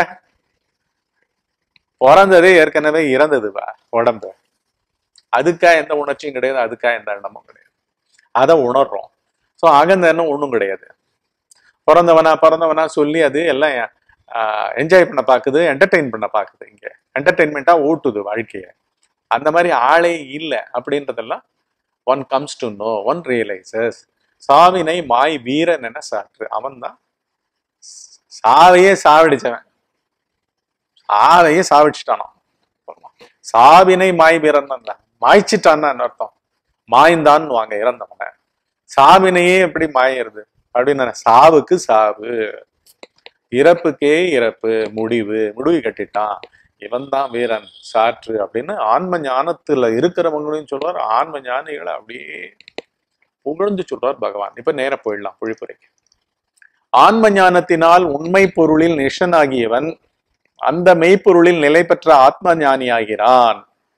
பிறந்ததே ஏற்கனவே இறந்ததுவா உடம்பு அதுக்கா எந்த உணர்ச்சியும் கிடையாது அதுக்கா எந்த எண்ணமும் கிடையாது அதை உணர்றோம் ஸோ அகந்த எண்ணம் ஒன்றும் கிடையாது பிறந்தவனா பிறந்தவனா சொல்லி அது எல்லாம் என்ஜாய் பண்ண பார்க்குது என்டர்டெயின் பண்ண பார்க்குது இங்க என்டர்டெயின்மெண்ட்டா ஓட்டுது வாழ்க்கைய அந்த மாதிரி ஆளே இல்லை அப்படின்றதெல்லாம் one comes to no one realises சாவினை மாய் வீரன் என சாற்று அவன் தான் சாவையே சாவடிச்சவன் ஆளையே சாவிச்சிட்டானோ சாவினை மாய் பிறந்தான் மாய்ச்சிட்டான்னு அர்த்தம் மாய்ந்தான் வாங்க இறந்தவன சாவினையே எப்படி மாயிறது அப்படின்னு சாவுக்கு சாவு இறப்புக்கே இறப்பு முடிவு முடிவு கட்டிட்டான் இவன் தான் வீரன் சாற்று அப்படின்னு ஆன்ம ஞானத்துல இருக்கிறவங்களையும் சொல்றார் ஆன்ம ஞானிகளை அப்படியே புகழ்ந்து சொல்றார் பகவான் இப்ப நேர போயிடலாம் பொழிப்புரைக்கு ஆன்ம ஞானத்தினால் உண்மை பொருளில் நிஷனாகியவன் அந்த மெய்ப்பொருளில் நிலை பெற்ற ஆத்ம ஞானியாகிறான்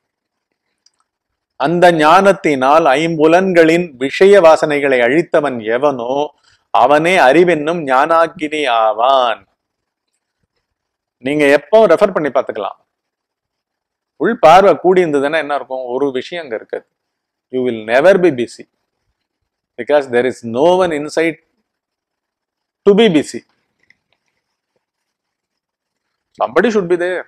அந்த ஞானத்தினால் ஐம்புலன்களின் விஷய வாசனைகளை அழித்தவன் எவனோ அவனே அறிவென்னும் ஞானாக்கினி ஆவான் நீங்க எப்போ ரெஃபர் பண்ணி பார்த்துக்கலாம் உள் பார்வை கூடி இருந்ததுன்னா என்ன இருக்கும் ஒரு விஷயம் அங்க இருக்குது you will never be busy because there is no one inside to be busy somebody should be there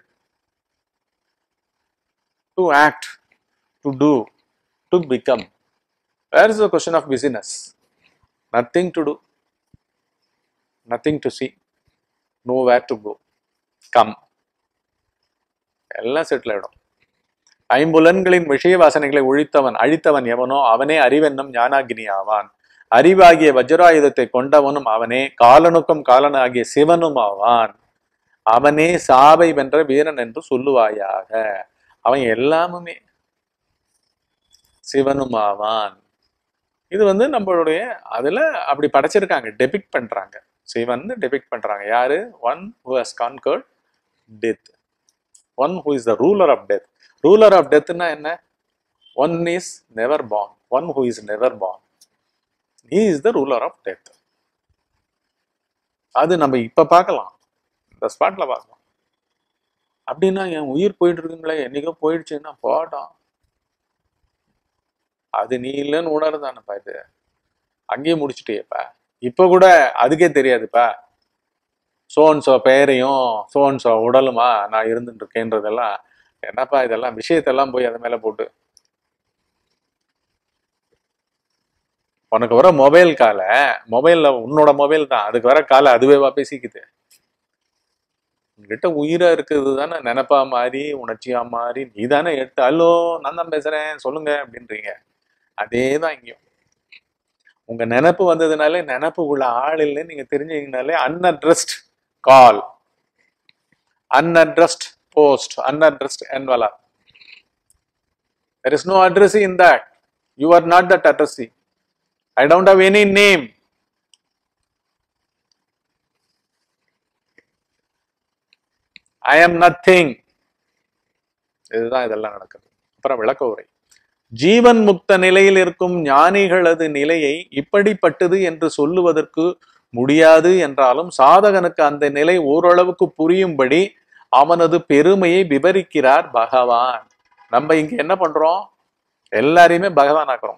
to act to do to become where is the question of busyness nothing to do nothing to see nowhere to go come எல்லாம் settle ஆயிடும் ஐம்புலன்களின் விஷய வாசனைகளை ஒழித்தவன் அழித்தவன் எவனோ அவனே அறிவென்னும் ஞானாகினி ஆவான் அறிவாகிய வஜ்ராயுதத்தை கொண்டவனும் அவனே காலனுக்கும் காலனாகிய சிவனும் ஆவான் அவனே சாவை வென்ற வீரன் என்று சொல்லுவாயாக அவன் எல்லாமுமே சிவனும் ஆவான் இது வந்து நம்மளுடைய அதுல அப்படி படைச்சிருக்காங்க டெபிக் பண்றாங்க சிவன் டெபிக் பண்றாங்க யாரு one who has conquered death one who is the ruler of death ruler of டெத்னா என்ன one is never born one who is never born he is the ruler of death அது நம்ம இப்ப பார்க்கலாம் இந்த ஸ்பாட்ல பார்க்கலாம் அப்படின்னா என் உயிர் போயிட்டு இருக்குங்களே என்னைக்கோ போயிடுச்சுன்னா போட்டோம் அது நீ இல்லைன்னு உணர்தானப்பா இது அங்கேயே முடிச்சுட்டேப்பா இப்ப கூட அதுக்கே தெரியாதுப்பா சோன்சோ பெயரையும் சோன்சோ உடலுமா நான் இருந்துட்டு இருக்கேன்றதெல்லாம் என்னப்பா இதெல்லாம் விஷயத்தெல்லாம் போய் அது மேல போட்டு உனக்கு வர மொபைல் கால மொபைல்ல உன்னோட மொபைல் தான் அதுக்கு வர காலை அதுவேவா பேசிக்குது உங்ககிட்ட உயிரா இருக்கிறது தானே நினைப்பா மாறி உணர்ச்சியா மாறி நீ தானே எடுத்து ஹலோ நான் தான் பேசுறேன் சொல்லுங்க அப்படின்றீங்க அதே தான் இங்கேயும் உங்க நினப்பு வந்ததுனாலே நினப்பு உள்ள ஆள் இல்லைன்னு நீங்க தெரிஞ்சீங்கனாலே unaddressed call unaddressed post unaddressed envelope there is no addressee in that you are not that addressee i don't have any name I am nothing இதுதான் இதெல்லாம் நடக்குது அப்புறம் விளக்க உரை ஜீவன் முக்த நிலையில் இருக்கும் ஞானிகளது நிலையை இப்படிப்பட்டது என்று சொல்லுவதற்கு முடியாது என்றாலும் சாதகனுக்கு அந்த நிலை ஓரளவுக்கு புரியும்படி அவனது பெருமையை விவரிக்கிறார் பகவான் நம்ம இங்க என்ன பண்றோம் எல்லாரையுமே பகவான் ஆக்குறோம்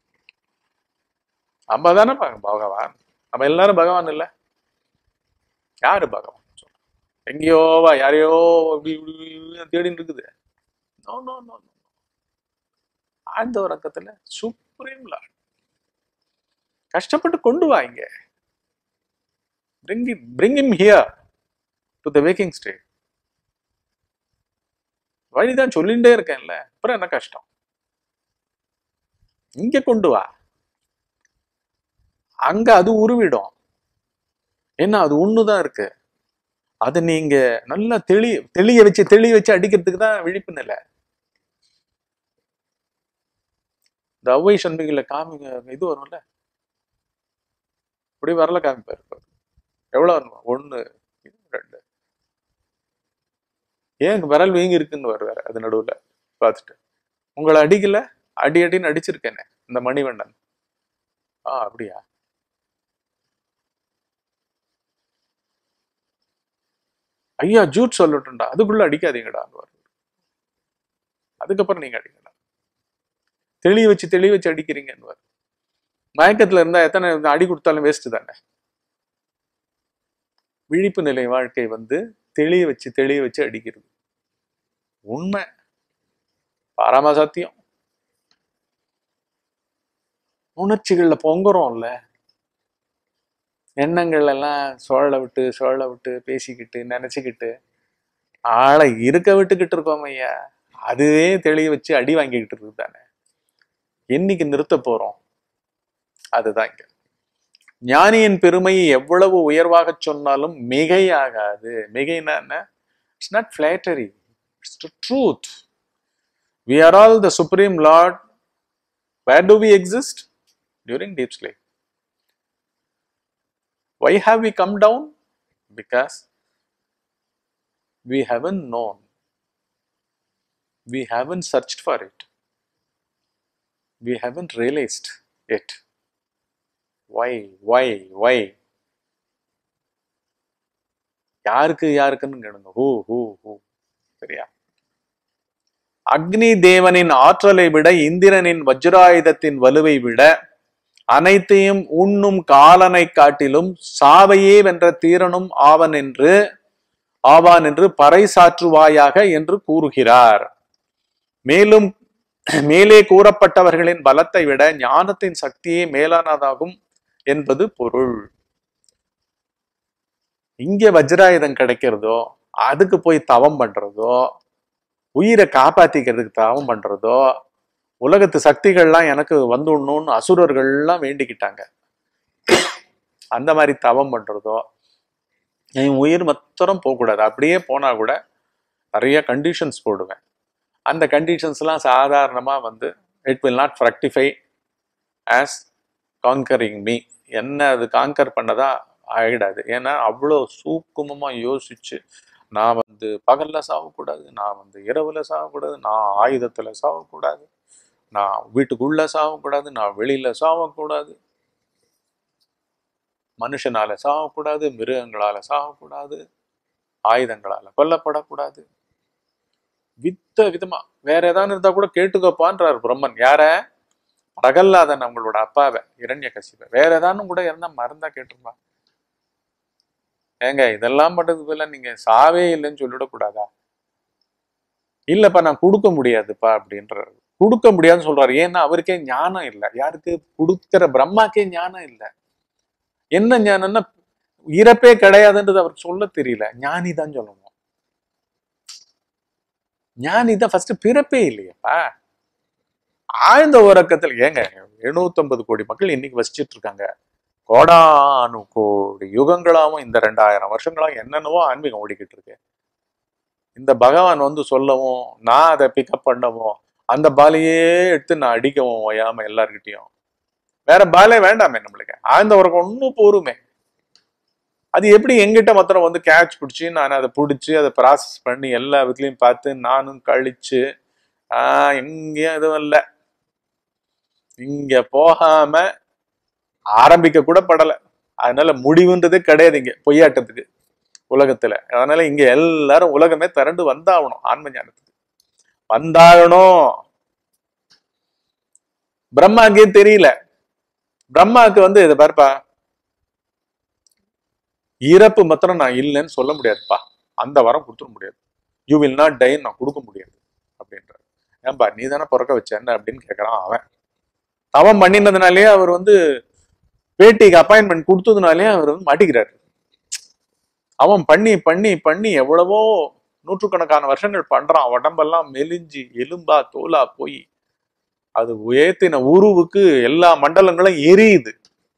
நம்ம தானே பக- பகவான் நம்ம எல்லாரும் பகவான் இல்ல யாரு பகவான் எங்கேயோவா யாரையோ இப்படி இப்படி இப்படி தேடின்னு இருக்குது நோ நோ நோ ஆழ்ந்த உறக்கத்துல சுப்ரீம் லார்ட் கஷ்டப்பட்டு கொண்டு வா இங்க bring it bring him here to the waking state வழிதான் சொல்லிட்டே இருக்கேன்ல அப்புறம் என்ன கஷ்டம் இங்க கொண்டு வா அங்க அது உருவிடும் ஏன்னா அது ஒண்ணுதான் இருக்கு அது நீங்க நல்லா தெளி தெளிய வச்சு தெளிய வச்சு அடிக்கிறதுக்கு தான் விழிப்பு நிலை இந்த அவ்வை சண்முகில காமிங்க இது வரும்ல இப்படி வரல காமிப்பாரு எவ்வளவு வரும் ஒண்ணு ரெண்டு ஏன் விரல் வீங்கி இருக்குன்னு வருவாரு அது நடுவுல பார்த்துட்டு உங்களை அடிக்கல அடி அடின்னு அடிச்சிருக்கேனே இந்த மணிவண்ணன் ஆ அப்படியா ஐயா ஜூட் சொல்லட்டும்டா அதுக்குள்ள அடிக்காதீங்கடா அதுக்கப்புறம் நீங்க அடிங்கடா தெளிய வச்சு தெளிய வச்சு அடிக்கிறீங்கன்னு மயக்கத்துல இருந்தா எத்தனை அடி கொடுத்தாலும் வேஸ்ட் தானே விழிப்பு நிலை வாழ்க்கை வந்து தெளிய வச்சு தெளிய வச்சு அடிக்கிறது உண்மை பரம சத்தியம் உணர்ச்சிகள்ல பொங்குறோம்ல எண்ணங்கள் எல்லாம் சுழல விட்டு சுழல விட்டு பேசிக்கிட்டு நினைச்சுக்கிட்டு ஆளை இருக்க விட்டுக்கிட்டு இருக்கோம் ஐயா அதுவே தெளிய வச்சு அடி வாங்கிக்கிட்டு இருக்கு தானே என்னைக்கு நிறுத்த போறோம் அதுதான் இங்க ஞானியின் பெருமையை எவ்வளவு உயர்வாக சொன்னாலும் மிகையாகாது மிகைனா என்ன it's not flattery it's truth we are all the supreme lord where do we exist during deep sleep why have we come down because we haven't known we haven't searched for it we haven't realized it why why why யாருக்கு யாருக்குன்னு கேளுங்க who who who சரியா அக்னி தேவனின் ஆற்றலை விட இந்திரனின் வஜ்ராயுதத்தின் வலுவை விட அனைத்தையும் உண்ணும் காலனை காட்டிலும் சாவையே வென்ற தீரனும் ஆவன் என்று ஆவான் என்று பறைசாற்றுவாயாக என்று கூறுகிறார் மேலும் மேலே கூறப்பட்டவர்களின் பலத்தை விட ஞானத்தின் சக்தியே மேலானதாகும் என்பது பொருள் இங்க வஜ்ராயுதம் கிடைக்கிறதோ அதுக்கு போய் தவம் பண்றதோ உயிரை காப்பாத்திக்கிறதுக்கு தவம் பண்றதோ உலகத்து சக்திகள்லாம் எனக்கு வந்துடணும்னு அசுரர்கள்லாம் வேண்டிக்கிட்டாங்க அந்த மாதிரி தவம் பண்றதோ என் உயிர் மொத்தம் போகக்கூடாது அப்படியே போனா கூட நிறைய கண்டிஷன்ஸ் போடுவேன் அந்த கண்டிஷன்ஸ்லாம் சாதாரணமாக வந்து it will not fructify as conquering me என்ன அது கான்கர் பண்ணதா ஆகிடாது ஏன்னா அவ்வளோ சூக்குமமாக யோசிச்சு நான் வந்து பகல்ல சாகக்கூடாது நான் வந்து இரவுல சாகக்கூடாது நான் ஆயுதத்துல சாகக்கூடாது நான் வீட்டுக்குள்ள சாகக்கூடாது நான் வெளியில சாகக்கூடாது மனுஷனால சாகக்கூடாது மிருகங்களால சாகக்கூடாது ஆயுதங்களால கொல்லப்படக்கூடாது வித்த விதமா வேற ஏதாவது இருந்தா கூட கேட்டுக்கோப்பான்றார் பிரம்மன் யார பிரகல்லாதன் நம்மளோட அப்பாவை இரண்ய கசிப்ப வேற ஏதானும் கூட இருந்தா மறந்தா கேட்டுருப்பா ஏங்க இதெல்லாம் பண்றதுக்கு பதிலா நீங்க சாவே இல்லைன்னு சொல்லிடக்கூடாதா இல்லப்பா நான் கொடுக்க முடியாதுப்பா அப்படின்றாரு கொடுக்க முடியாதுன்னு சொல்றாரு ஏன்னா அவருக்கே ஞானம் இல்லை யாருக்கு கொடுக்கிற பிரம்மாக்கே ஞானம் இல்லை என்ன ஞானம்னா இறப்பே கிடையாதுன்றது அவருக்கு சொல்ல தெரியல ஞானி தான் சொல்லணும் ஞானி தான் ஃபர்ஸ்ட் பிறப்பே இல்லையப்பா ஆழ்ந்த உறக்கத்தில் ஏங்க எழுநூத்தம்பது கோடி மக்கள் இன்னைக்கு வசிச்சிட்டு இருக்காங்க கோடானு கோடி யுகங்களாவும் இந்த ரெண்டாயிரம் வருஷங்களாவும் என்னென்னவோ ஆன்மீகம் ஓடிக்கிட்டு இருக்கு இந்த பகவான் வந்து சொல்லவும் நான் அதை பிக்கப் பண்ணவும் அந்த பாலையே எடுத்து நான் அடிக்கவும் ஓயாம எல்லார்கிட்டயும் வேற பாலே வேண்டாமே நம்மளுக்கு ஆழ்ந்த உறக்கம் ஒன்றும் போருமே அது எப்படி எங்கிட்ட மாத்திரம் வந்து கேட்ச் பிடிச்சி நான் அதை பிடிச்சி அதை ப்ராசஸ் பண்ணி எல்லா விதத்துலையும் பார்த்து நானும் கழிச்சு ஆஹ் எங்கேயும் எதுவும் இல்லை இங்க போகாம ஆரம்பிக்க கூட படல அதனால முடிவுன்றதே கிடையாது இங்க பொய்யாட்டத்துக்கு உலகத்துல அதனால இங்க எல்லாரும் உலகமே திரண்டு வந்தாகணும் ஆன்ம ஞானத்துக்கு வந்தாகணும் பிரம்மாக்கே தெரியல பிரம்மாவுக்கு வந்து இதை பாருப்பா இறப்பு மாத்திரம் நான் இல்லைன்னு சொல்ல முடியாதுப்பா அந்த வரம் கொடுத்துட முடியாது யூ வில் நாட் டை நான் கொடுக்க முடியாது அப்படின்றாரு ஏன்பா நீ தானே பிறக்க வச்ச என்ன அப்படின்னு கேட்கறான் அவன் தவம் பண்ணினதுனாலே அவர் வந்து பேட்டிக்கு அப்பாயின்மெண்ட் கொடுத்ததுனாலே அவர் வந்து மாட்டிக்கிறாரு அவன் பண்ணி பண்ணி பண்ணி எவ்வளவோ நூற்றுக்கணக்கான வருஷங்கள் பண்றான் உடம்பெல்லாம் மெலிஞ்சு எலும்பா தோலா போய் அது உயர்த்தின உருவுக்கு எல்லா மண்டலங்களும் எரியுது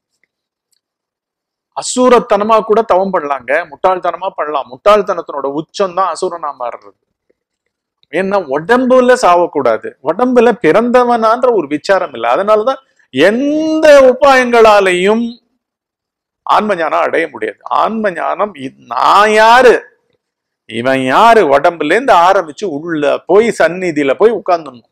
அசூரத்தனமா கூட தவம் பண்ணலாங்க முட்டாள்தனமா பண்ணலாம் முட்டாள்தனத்தினோட உச்சம் தான் அசுரனா மாறுறது ஏன்னா உடம்புல சாவக்கூடாது உடம்புல பிறந்தவனான்ற ஒரு விசாரம் இல்லை அதனாலதான் எந்த உபாயங்களாலையும் ஆன்ம ஞானம் அடைய முடியாது ஆன்ம ஞானம் இ- நான் யாரு இவன் யாரு உடம்புல இருந்து ஆரம்பிச்சு உள்ள போய் சந்நிதியில போய் உட்கார்ந்துடணும்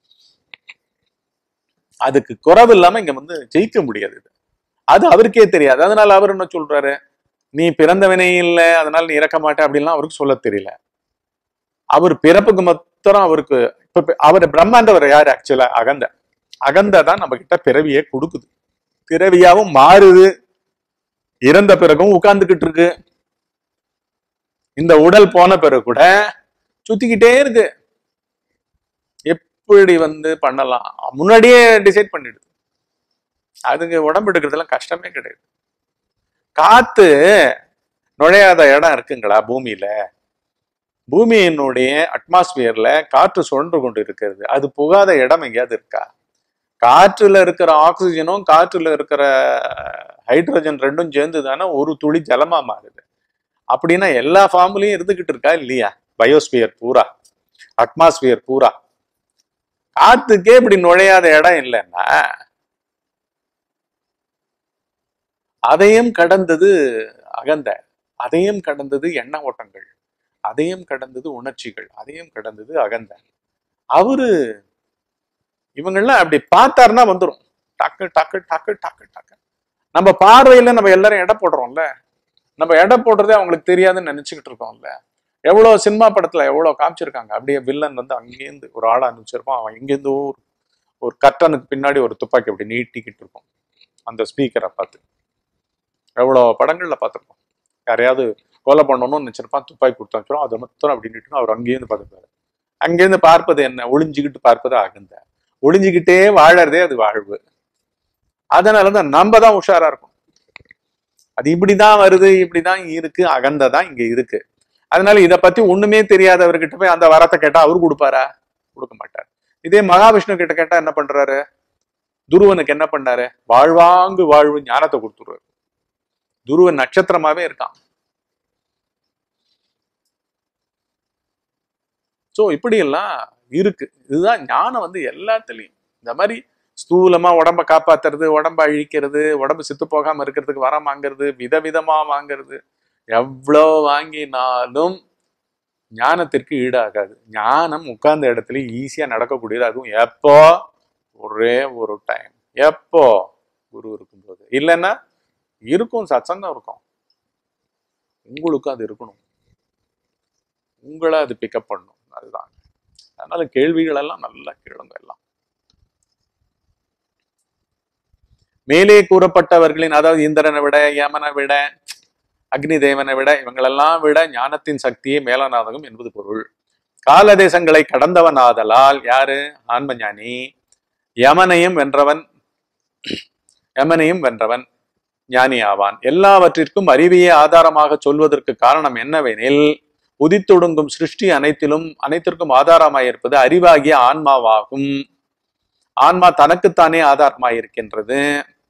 அதுக்கு குறவு இல்லாம இங்க வந்து ஜெயிக்க முடியாது இது. அது அவருக்கே தெரியாது அதனால அவர் என்ன சொல்றாரு நீ பிறந்தவனே இல்லை அதனால நீ இறக்க மாட்டே அப்படின்லாம் அவருக்கு சொல்ல தெரியல அவர் பிறப்புக்கு மாத்திரம் அவருக்கு இப்ப பி- அவர் பிரம்மாண்டவர் யாரு ஆக்சுவலா அகந்த அகந்த தான் நம்ம கிட்ட பிறவியை கொடுக்குது பிறவியாவும் மாறுது இறந்த பிறகும் உட்கார்ந்துகிட்டு இருக்கு இந்த உடல் போன பிறகு கூட சுத்திக்கிட்டே இருக்கு எப்படி வந்து பண்ணலாம் முன்னாடியே டிசைட் பண்ணிடுது அதுக்கு உடம்பு எடுக்கிறதுலாம் கஷ்டமே கிடையாது காத்து நுழையாத இடம் இருக்குங்களா பூமியில பூமியினுடைய அட்மாஸ்பியர்ல காற்று சுழன்று கொண்டு இருக்கிறது அது புகாத இடம் எங்கேயாவது இருக்கா காற்றுல இருக்கிற ஆக்சிஜனும் காற்றுல இருக்கிற ஹைட்ரஜன் ரெண்டும் சேர்ந்து தானே ஒரு துளி ஜலமா மாறுது அப்படின்னா எல்லா ஃபார்ம்லயும் இருந்துகிட்டு இருக்கா இல்லையா பயோஸ்பியர் பூரா அட்மாஸ்பியர் பூரா காத்துக்கே இப்படி நுழையாத இடம் இல்லைன்னா அதையும் கடந்தது அகந்த அதையும் கடந்தது எண்ண ஓட்டங்கள் அதையும் கடந்தது உணர்ச்சிகள் அதையும் கடந்தது அகந்த அவரு இவங்கெல்லாம் அப்படி பார்த்தாருன்னா வந்துரும் டக்கு டக்கு டக்கு டக்கு டக்கு நம்ம பார்வையில நம்ம எல்லாரும் எடை போடுறோம்ல நம்ம எடை போடுறதே அவங்களுக்கு தெரியாதுன்னு நினைச்சுக்கிட்டு இருக்கோம்ல எவ்வளவு சினிமா படத்துல எவ்வளவு காமிச்சிருக்காங்க அப்படியே வில்லன் வந்து அங்கேருந்து ஒரு ஆளா அனுப்பிச்சிருப்பான் அவன் இங்கேருந்து ஒரு ஒரு கர்டனுக்கு பின்னாடி ஒரு துப்பாக்கி அப்படி நீட்டிக்கிட்டு இருக்கும் அந்த ஸ்பீக்கரை பார்த்து எவ்வளோ படங்கள்ல பார்த்துருப்போம் யாரையாவது கொலை பண்ணணும்னு நினைச்சிருப்பான் துப்பாக்கி கொடுத்து வச்சிரும் அதை மொத்தம் அப்படி நீட்டுன்னு அவர் அங்கேயிருந்து பார்த்துப்பாரு அங்கேருந்து பார்ப்பது என்ன ஒளிஞ்சுக்கிட்டு பார்ப்பது அகந்த ஒளிஞ்சுக்கிட்டே வாழறதே அது வாழ்வு அதனாலதான் நம்ம தான் உஷாரா இருக்கும் அது இப்படிதான் வருது இப்படிதான் இருக்கு அகந்த தான் இங்க இருக்கு அதனால இதை பத்தி ஒண்ணுமே தெரியாதவர்கிட்ட போய் அந்த வரத்தை கேட்டா அவரு கொடுப்பாரா கொடுக்க மாட்டார் இதே மகாவிஷ்ணு கிட்ட கேட்டா என்ன பண்றாரு துருவனுக்கு என்ன பண்ணாரு வாழ்வாங்கு வாழ்வு ஞானத்தை கொடுத்துருவாரு துருவன் நட்சத்திரமாவே இருக்கான் சோ இப்படி எல்லாம் இருக்கு இதுதான் ஞானம் வந்து எல்லாத்துலயும் இந்த மாதிரி ஸ்தூலமா உடம்ப காப்பாத்துறது உடம்ப அழிக்கிறது உடம்பு செத்து போகாம இருக்கிறதுக்கு வரம் வாங்குறது விதவிதமா வாங்குறது எவ்வளோ வாங்கினாலும் ஞானத்திற்கு ஈடாகாது ஞானம் உட்கார்ந்த இடத்துல ஈஸியா நடக்கக்கூடியது அதுவும் எப்போ ஒரே ஒரு டைம் எப்போ குரு இருக்கும்போது இல்லைன்னா இருக்கும் சத்சங்கம் இருக்கும் உங்களுக்கும் அது இருக்கணும் உங்களை அது பிக்கப் பண்ணும் அதுதான் அதனால கேள்விகள் எல்லாம் நல்லா கேளுங்க எல்லாம் மேலே கூறப்பட்டவர்களின் அதாவது இந்திரனை விட யமனை விட அக்னி தேவனை விட இவங்களெல்லாம் விட ஞானத்தின் சக்தியே மேலனாதகம் என்பது பொருள் கால தேசங்களை கடந்தவனாதலால் யாரு ஆன்மஞானி யமனையும் வென்றவன் யமனையும் வென்றவன் ஞானி ஆவான் எல்லாவற்றிற்கும் அறிவையே ஆதாரமாக சொல்வதற்கு காரணம் என்னவெனில் உதித்தொடுங்கும் சிருஷ்டி அனைத்திலும் அனைத்திற்கும் ஆதாரமாயிருப்பது அறிவாகிய ஆன்மாவாகும் ஆன்மா தனக்குத்தானே ஆதாரமாயிருக்கின்றது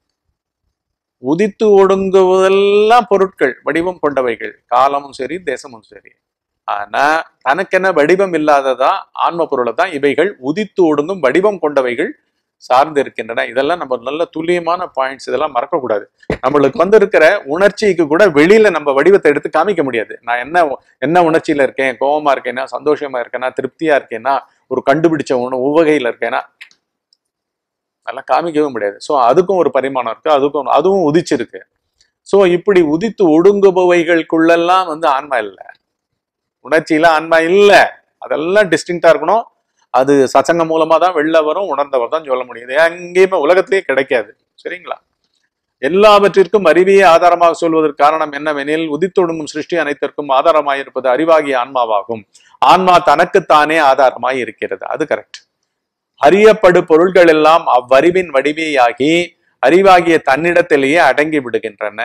உதித்து ஒடுங்குவதெல்லாம் பொருட்கள் வடிவம் கொண்டவைகள் காலமும் சரி தேசமும் சரி ஆனா தனக்கென வடிவம் இல்லாததா ஆன்ம பொருளை தான் இவைகள் உதித்து ஒடுங்கும் வடிவம் கொண்டவைகள் சார்ந்து இருக்கின்றன இதெல்லாம் நம்ம நல்ல துல்லியமான பாயிண்ட்ஸ் இதெல்லாம் மறக்கக்கூடாது நம்மளுக்கு வந்து இருக்கிற உணர்ச்சிக்கு கூட வெளியில நம்ம வடிவத்தை எடுத்து காமிக்க முடியாது நான் என்ன என்ன உணர்ச்சியில இருக்கேன் கோபமா இருக்கேனா சந்தோஷமா இருக்கேனா திருப்தியா இருக்கேனா ஒரு கண்டுபிடிச்ச உண உவகையில இருக்கேனா அதெல்லாம் காமிக்கவே முடியாது ஸோ அதுக்கும் ஒரு பரிமாணம் இருக்கு அதுக்கும் அதுவும் உதிச்சிருக்கு ஸோ இப்படி உதித்து ஒடுங்குபவைகளுக்குள்ளெல்லாம் வந்து ஆன்மா இல்லை உணர்ச்சியில ஆன்மா இல்லை அதெல்லாம் டிஸ்டிங்டா இருக்கணும் அது சச்சங்கம் மூலமா தான் வெளில வரும் உணர்ந்தவர் தான் சொல்ல முடியுது எங்கேயுமே உலகத்திலேயே கிடைக்காது சரிங்களா எல்லாவற்றிற்கும் அறிவியே ஆதாரமாக சொல்வதற்கு காரணம் என்னவெனில் உதித்தொடுங்கும் சிருஷ்டி அனைத்திற்கும் ஆதாரமாயிருப்பது அறிவாகிய ஆன்மாவாகும் ஆன்மா தனக்குத்தானே ஆதாரமாய் இருக்கிறது அது கரெக்ட் அறியப்படு பொருள்கள் எல்லாம் அவ்வறிவின் வடிவேயாகி அறிவாகிய தன்னிடத்திலேயே அடங்கி விடுகின்றன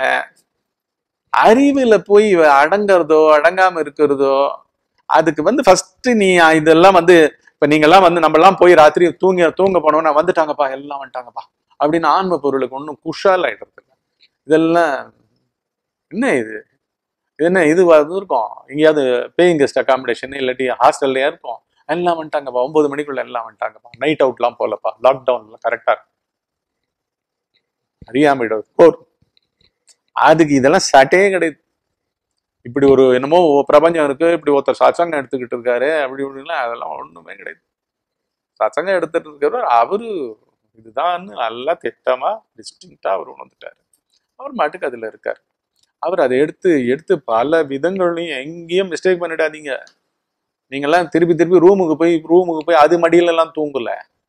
அறிவுல போய் இவ அடங்குறதோ அடங்காம இருக்கிறதோ அதுக்கு வந்து ஃபர்ஸ்ட் நீ இதெல்லாம் வந்து இப்ப நீங்க எல்லாம் வந்து நம்ம எல்லாம் போய் ராத்திரி தூங்க தூங்க போனோம்னா வந்துட்டாங்கப்பா எல்லாம் வந்துட்டாங்கப்பா அப்படின்னு ஆன்ம பொருளுக்கு ஒன்றும் குஷால் ஆயிடுறது இல்லை இதெல்லாம் என்ன இது இது என்ன இது வந்து இருக்கும் எங்கேயாவது பேயிங் கெஸ்ட் அகாமடேஷன் இல்லாட்டி ஹாஸ்டல்லையா இருக்கும் எல்லாம் வந்துட்டாங்கப்பா ஒன்பது மணிக்குள்ள எல்லாம் வந்துட்டாங்கப்பா நைட் அவுட்லாம் போகலப்பா லாக்டவுன்ல கரெக்டா அறியாமையிடும் போர் அதுக்கு இதெல்லாம் சட்டே கிடையாது இப்படி ஒரு என்னமோ பிரபஞ்சம் இருக்கு இப்படி ஒருத்தர் சச்சங்கம் எடுத்துக்கிட்டு இருக்காரு அப்படி இப்படிலாம் அதெல்லாம் ஒண்ணுமே கிடையாது சச்சங்கம் எடுத்துட்டு இருக்கிறவர் அவரு இதுதான் நல்லா திட்டமா டிஸ்டிங்டா அவர் உணர்ந்துட்டாரு அவர் மாட்டுக்கு அதுல இருக்காரு அவர் அதை எடுத்து எடுத்து பல விதங்களையும் எங்கேயும் மிஸ்டேக் பண்ணிடாதீங்க நீங்கெல்லாம் திருப்பி திருப்பி ரூமுக்கு போய் ரூமுக்கு போய் அது மடியில எல்லாம் தூங்கல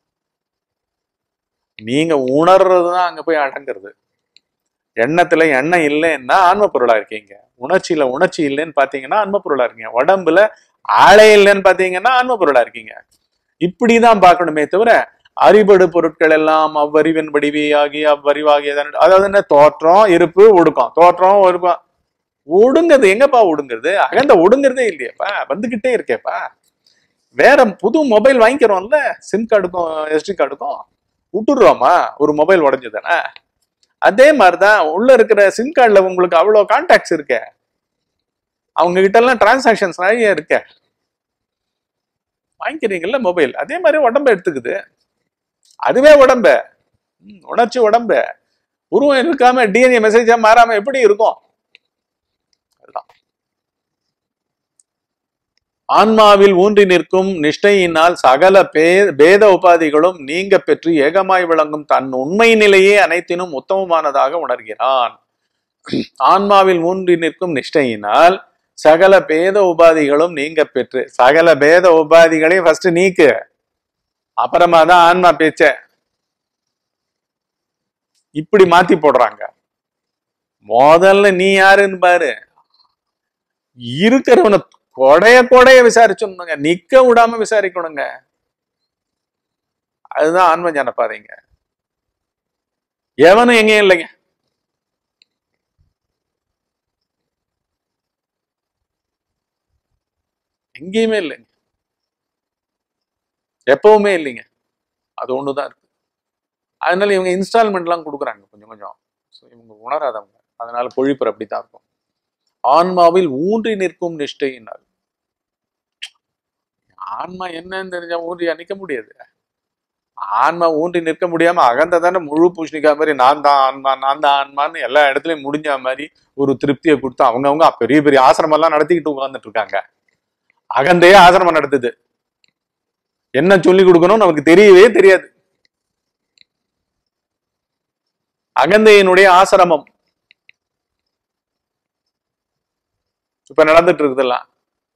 நீங்க உணர்றது தான் அங்க போய் அடங்குறது எண்ணத்துல எண்ணம் இல்லைன்னா ஆன்ம பொருளா இருக்கீங்க உணர்ச்சியில உணர்ச்சி இல்லைன்னு பாத்தீங்கன்னா ஆன்ம பொருளா இருக்கீங்க உடம்புல ஆளை இல்லைன்னு பாத்தீங்கன்னா ஆன்ம பொருளா இருக்கீங்க இப்படிதான் பார்க்கணுமே தவிர அறிபடு பொருட்கள் எல்லாம் அவ்வறிவின் வடிவியாகி அவ்வறிவாகிய அதாவது என்ன தோற்றம் இருப்பு ஒடுக்கம் தோற்றம் ஒடுக்கம் ஒடுங்குறது எங்கப்பா ஒடுங்குறது அகந்த ஒடுங்குறதே இல்லையேப்பா வந்துகிட்டே இருக்கேப்பா வேற புது மொபைல் வாங்கிக்கிறோம்ல சிம் கார்டுக்கும் எஸ்டி கார்டுக்கும் விட்டுடுறோமா ஒரு மொபைல் உடஞ்சதுன்னா அதே மாதிரிதான் உள்ள இருக்கிற சிம் கார்டுல உங்களுக்கு அவ்வளவு கான்டாக்ட்ஸ் இருக்கே அவங்க கிட்ட எல்லாம் டிரான்சாக்ஷன்ஸ் நிறைய இருக்க வாங்கிக்கிறீங்கல்ல மொபைல் அதே மாதிரி உடம்ப எடுத்துக்குது அதுவே உடம்ப ம், உணர்ச்சி உடம்ப உருவம் இருக்காம டிஎன்ஏ மெசேஜா மாறாம எப்படி இருக்கும் அதுதான் ஆன்மாவில் ஊன்றி நிற்கும் நிஷ்டையினால் சகல பே பேத உபாதிகளும் நீங்க பெற்று ஏகமாய் விளங்கும் தன் உண்மை நிலையே அனைத்தினும் உத்தமமானதாக உணர்கிறான் ஆன்மாவில் ஊன்றி நிற்கும் நிஷ்டையினால் சகல பேத உபாதிகளும் நீங்க பெற்று சகல பேத உபாதிகளையும் ஃபர்ஸ்ட் நீக்கு அப்புறமா தான் ஆன்மா பேச்ச இப்படி மாத்தி போடுறாங்க முதல்ல நீ யாருன்னு பாரு இருக்கிறவனை கொடைய கொடைய விசாரிச்சுடணுங்க நிக்க விடாம விசாரிக்கணுங்க அதுதான் ஆன்ம ஞான பாதைங்க எவனும் எங்கேயும் இல்லைங்க எங்கேயுமே இல்லைங்க எப்பவுமே இல்லைங்க அது ஒண்ணுதான் இருக்கு அதனால இவங்க இன்ஸ்டால்மெண்ட்லாம் கொடுக்குறாங்க கொஞ்சம் கொஞ்சம் ஸோ இவங்க உணராதவங்க அதனால கொழிப்பர் அப்படித்தான் இருக்கும் ஆன்மாவில் ஊன்றி நிற்கும் நிஷ்டையினால் ஆன்மா என்னன்னு தெரிஞ்சா ஊன்றி நிற்க முடியாது ஆன்மா ஊன்றி நிற்க முடியாம அகந்த தானே முழு பூஷணிக்கா மாதிரி நான் தான் ஆன்மா நான் தான் ஆன்மான்னு எல்லா இடத்துலயும் முடிஞ்ச மாதிரி ஒரு திருப்தியை கொடுத்து அவங்கவங்க பெரிய பெரிய ஆசிரமம் எல்லாம் நடத்திக்கிட்டு உட்கார்ந்துட்டு இருக்காங்க அகந்தையே ஆசிரமம் நடத்துது என்ன சொல்லி கொடுக்கணும் நமக்கு தெரியவே தெரியாது அகந்தையினுடைய ஆசிரமம் இப்ப நடந்துட்டு இருக்குதெல்லாம்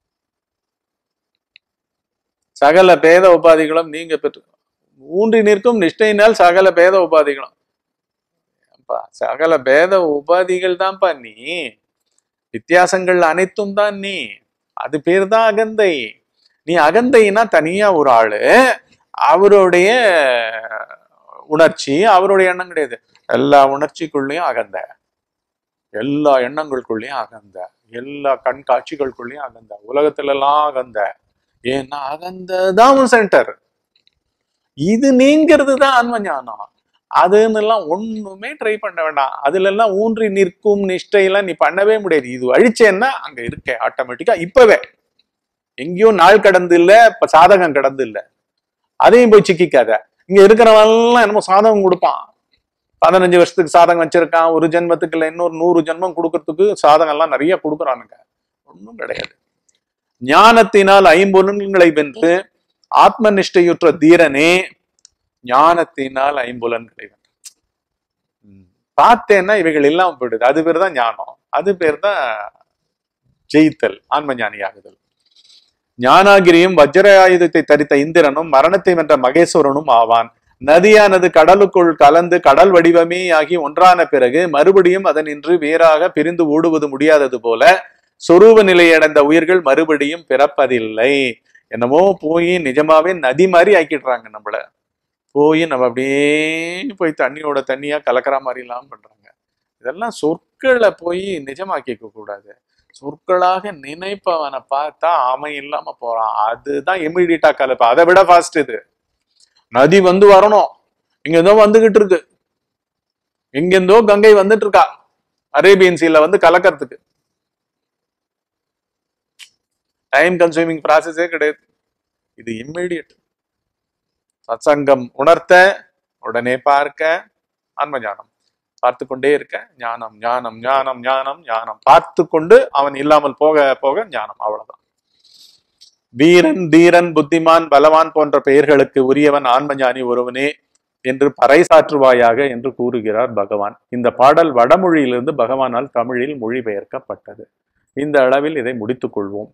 சகல பேத உபாதிகளும் நீங்க பெற்று ஊன்றி நிற்கும் நிஷ்டையினால் சகல பேத உபாதிகளும் அப்பா, சகல பேத உபாதிகள் தான்ப்பா நீ வித்தியாசங்கள் அனைத்தும் தான் நீ அது பேர் தான் அகந்தை நீ அகந்தைனா தனியா ஒரு ஆளு அவருடைய உணர்ச்சி அவருடைய எண்ணம் கிடையாது எல்லா உணர்ச்சிக்குள்ளேயும் அகந்த எல்லா எண்ணங்களுக்குள்ளேயும் அகந்த எல்லா கண் காட்சிகளுக்குள்ளேயும் அகந்த உலகத்துல எல்லாம் அகந்த ஏன்னா அகந்ததான் உன் சென்டர் இது நீங்கிறது தான் ஆன்ம ஞானம் அதுன்னு எல்லாம் ஒண்ணுமே ட்ரை பண்ண வேண்டாம் அதுல எல்லாம் ஊன்றி நிற்கும் நிஷ்டையெல்லாம் நீ பண்ணவே முடியாது இது அழிச்சேன்னா அங்க இருக்க ஆட்டோமேட்டிக்கா இப்பவே எங்கேயும் நாள் கடந்து இல்ல இப்ப சாதகம் கடந்து இல்ல அதையும் போய் சிக்கிக்காத இங்க இருக்கிறவன் எல்லாம் என்னமோ சாதகம் கொடுப்பான் பதினஞ்சு வருஷத்துக்கு சாதகம் வச்சிருக்கான் ஒரு ஜென்மத்துக்கு இல்ல இன்னொரு நூறு ஜென்மம் கொடுக்கறதுக்கு சாதகம் எல்லாம் நிறைய கொடுக்குறானுங்க ஒண்ணும் கிடையாது ஞானத்தினால் ஐம்புலன்களை வென்று ஆத்ம நிஷ்டையுற்ற தீரனே ஞானத்தினால் ஐம்புலன்களை வென்று ம். பார்த்தேன்னா இவைகள் இல்லாம போயிடுது அது பேர் தான் ஞானம் அது பேர் தான் ஜெயித்தல் ஆன்ம ஞானியாகுதல் ஞானாகிரியும் வஜ்ர ஆயுதத்தை தரித்த இந்திரனும் மரணத்தை வென்ற மகேஸ்வரனும் ஆவான் நதியானது கடலுக்குள் கலந்து கடல் வடிவமே ஆகி ஒன்றான பிறகு மறுபடியும் அதனின்று வேறாக பிரிந்து ஓடுவது முடியாதது போல சொரூப நிலையடைந்த உயிர்கள் மறுபடியும் பிறப்பதில்லை என்னமோ போய் நிஜமாவே நதி மாதிரி ஆக்கிடுறாங்க நம்மள போய் நம்ம அப்படியே போய் தண்ணியோட தண்ணியா கலக்கிற மாதிரி எல்லாம் பண்றாங்க இதெல்லாம் சொற்களை போய் நிஜமாக்கிக்க கூடாது சொற்களாக நினைப்பவனை பார்த்தா அவன் இல்லாம போறான் அதுதான் இமிடியட்டா கலப்பு அதை விட ஃபாஸ்ட் இது நதி வந்து வரணும் இங்க ஏதோ வந்துகிட்டு இருக்கு எங்கெந்தோ கங்கை வந்துட்டு இருக்கா அரேபியன் சீல வந்து கலக்கறதுக்கு டைம் கன்சூமிங் ப்ராசஸே கிடையாது இது இம்மிடியட் சத்சங்கம் உணர்த்த உடனே பார்க்க ஆன்ம ஞானம் பார்த்து கொண்டே இருக்க ஞானம் ஞானம் ஞானம் ஞானம் ஞானம் பார்த்து கொண்டு அவன் இல்லாமல் போக போக ஞானம் அவ்வளவுதான் வீரன் தீரன் புத்திமான் பலவான் போன்ற பெயர்களுக்கு உரியவன் ஆன்மஞானி ஒருவனே என்று பறைசாற்றுவாயாக என்று கூறுகிறார் பகவான் இந்த பாடல் வடமொழியிலிருந்து பகவானால் தமிழில் மொழிபெயர்க்கப்பட்டது இந்த அளவில் இதை முடித்துக் கொள்வோம்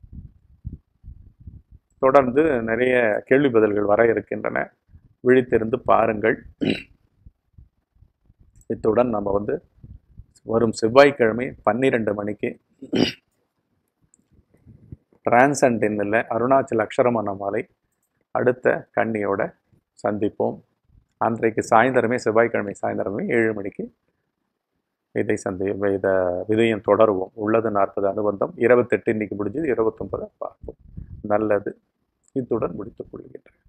தொடர்ந்து நிறைய கேள்வி பதில்கள் வர இருக்கின்றன விழித்திருந்து பாருங்கள் இத்துடன் நம்ம வந்து வரும் செவ்வாய்க்கிழமை பன்னிரெண்டு மணிக்கு டிரான்சன்டென்னில் அருணாச்சல் அக்ஷரமண மாலை அடுத்த கண்ணியோட சந்திப்போம் அன்றைக்கு சாயந்தரமே செவ்வாய்க்கிழமை சாயந்தரமே ஏழு மணிக்கு இதை சந்தை இதை விதையும் தொடருவோம் உள்ளது நாற்பது அனுபந்தம் இருபத்தெட்டு இன்னைக்கு முடிஞ்சது இருபத்தொன்பதை பார்ப்போம் நல்லது இத்துடன் முடித்துக் கொள்கின்றேன்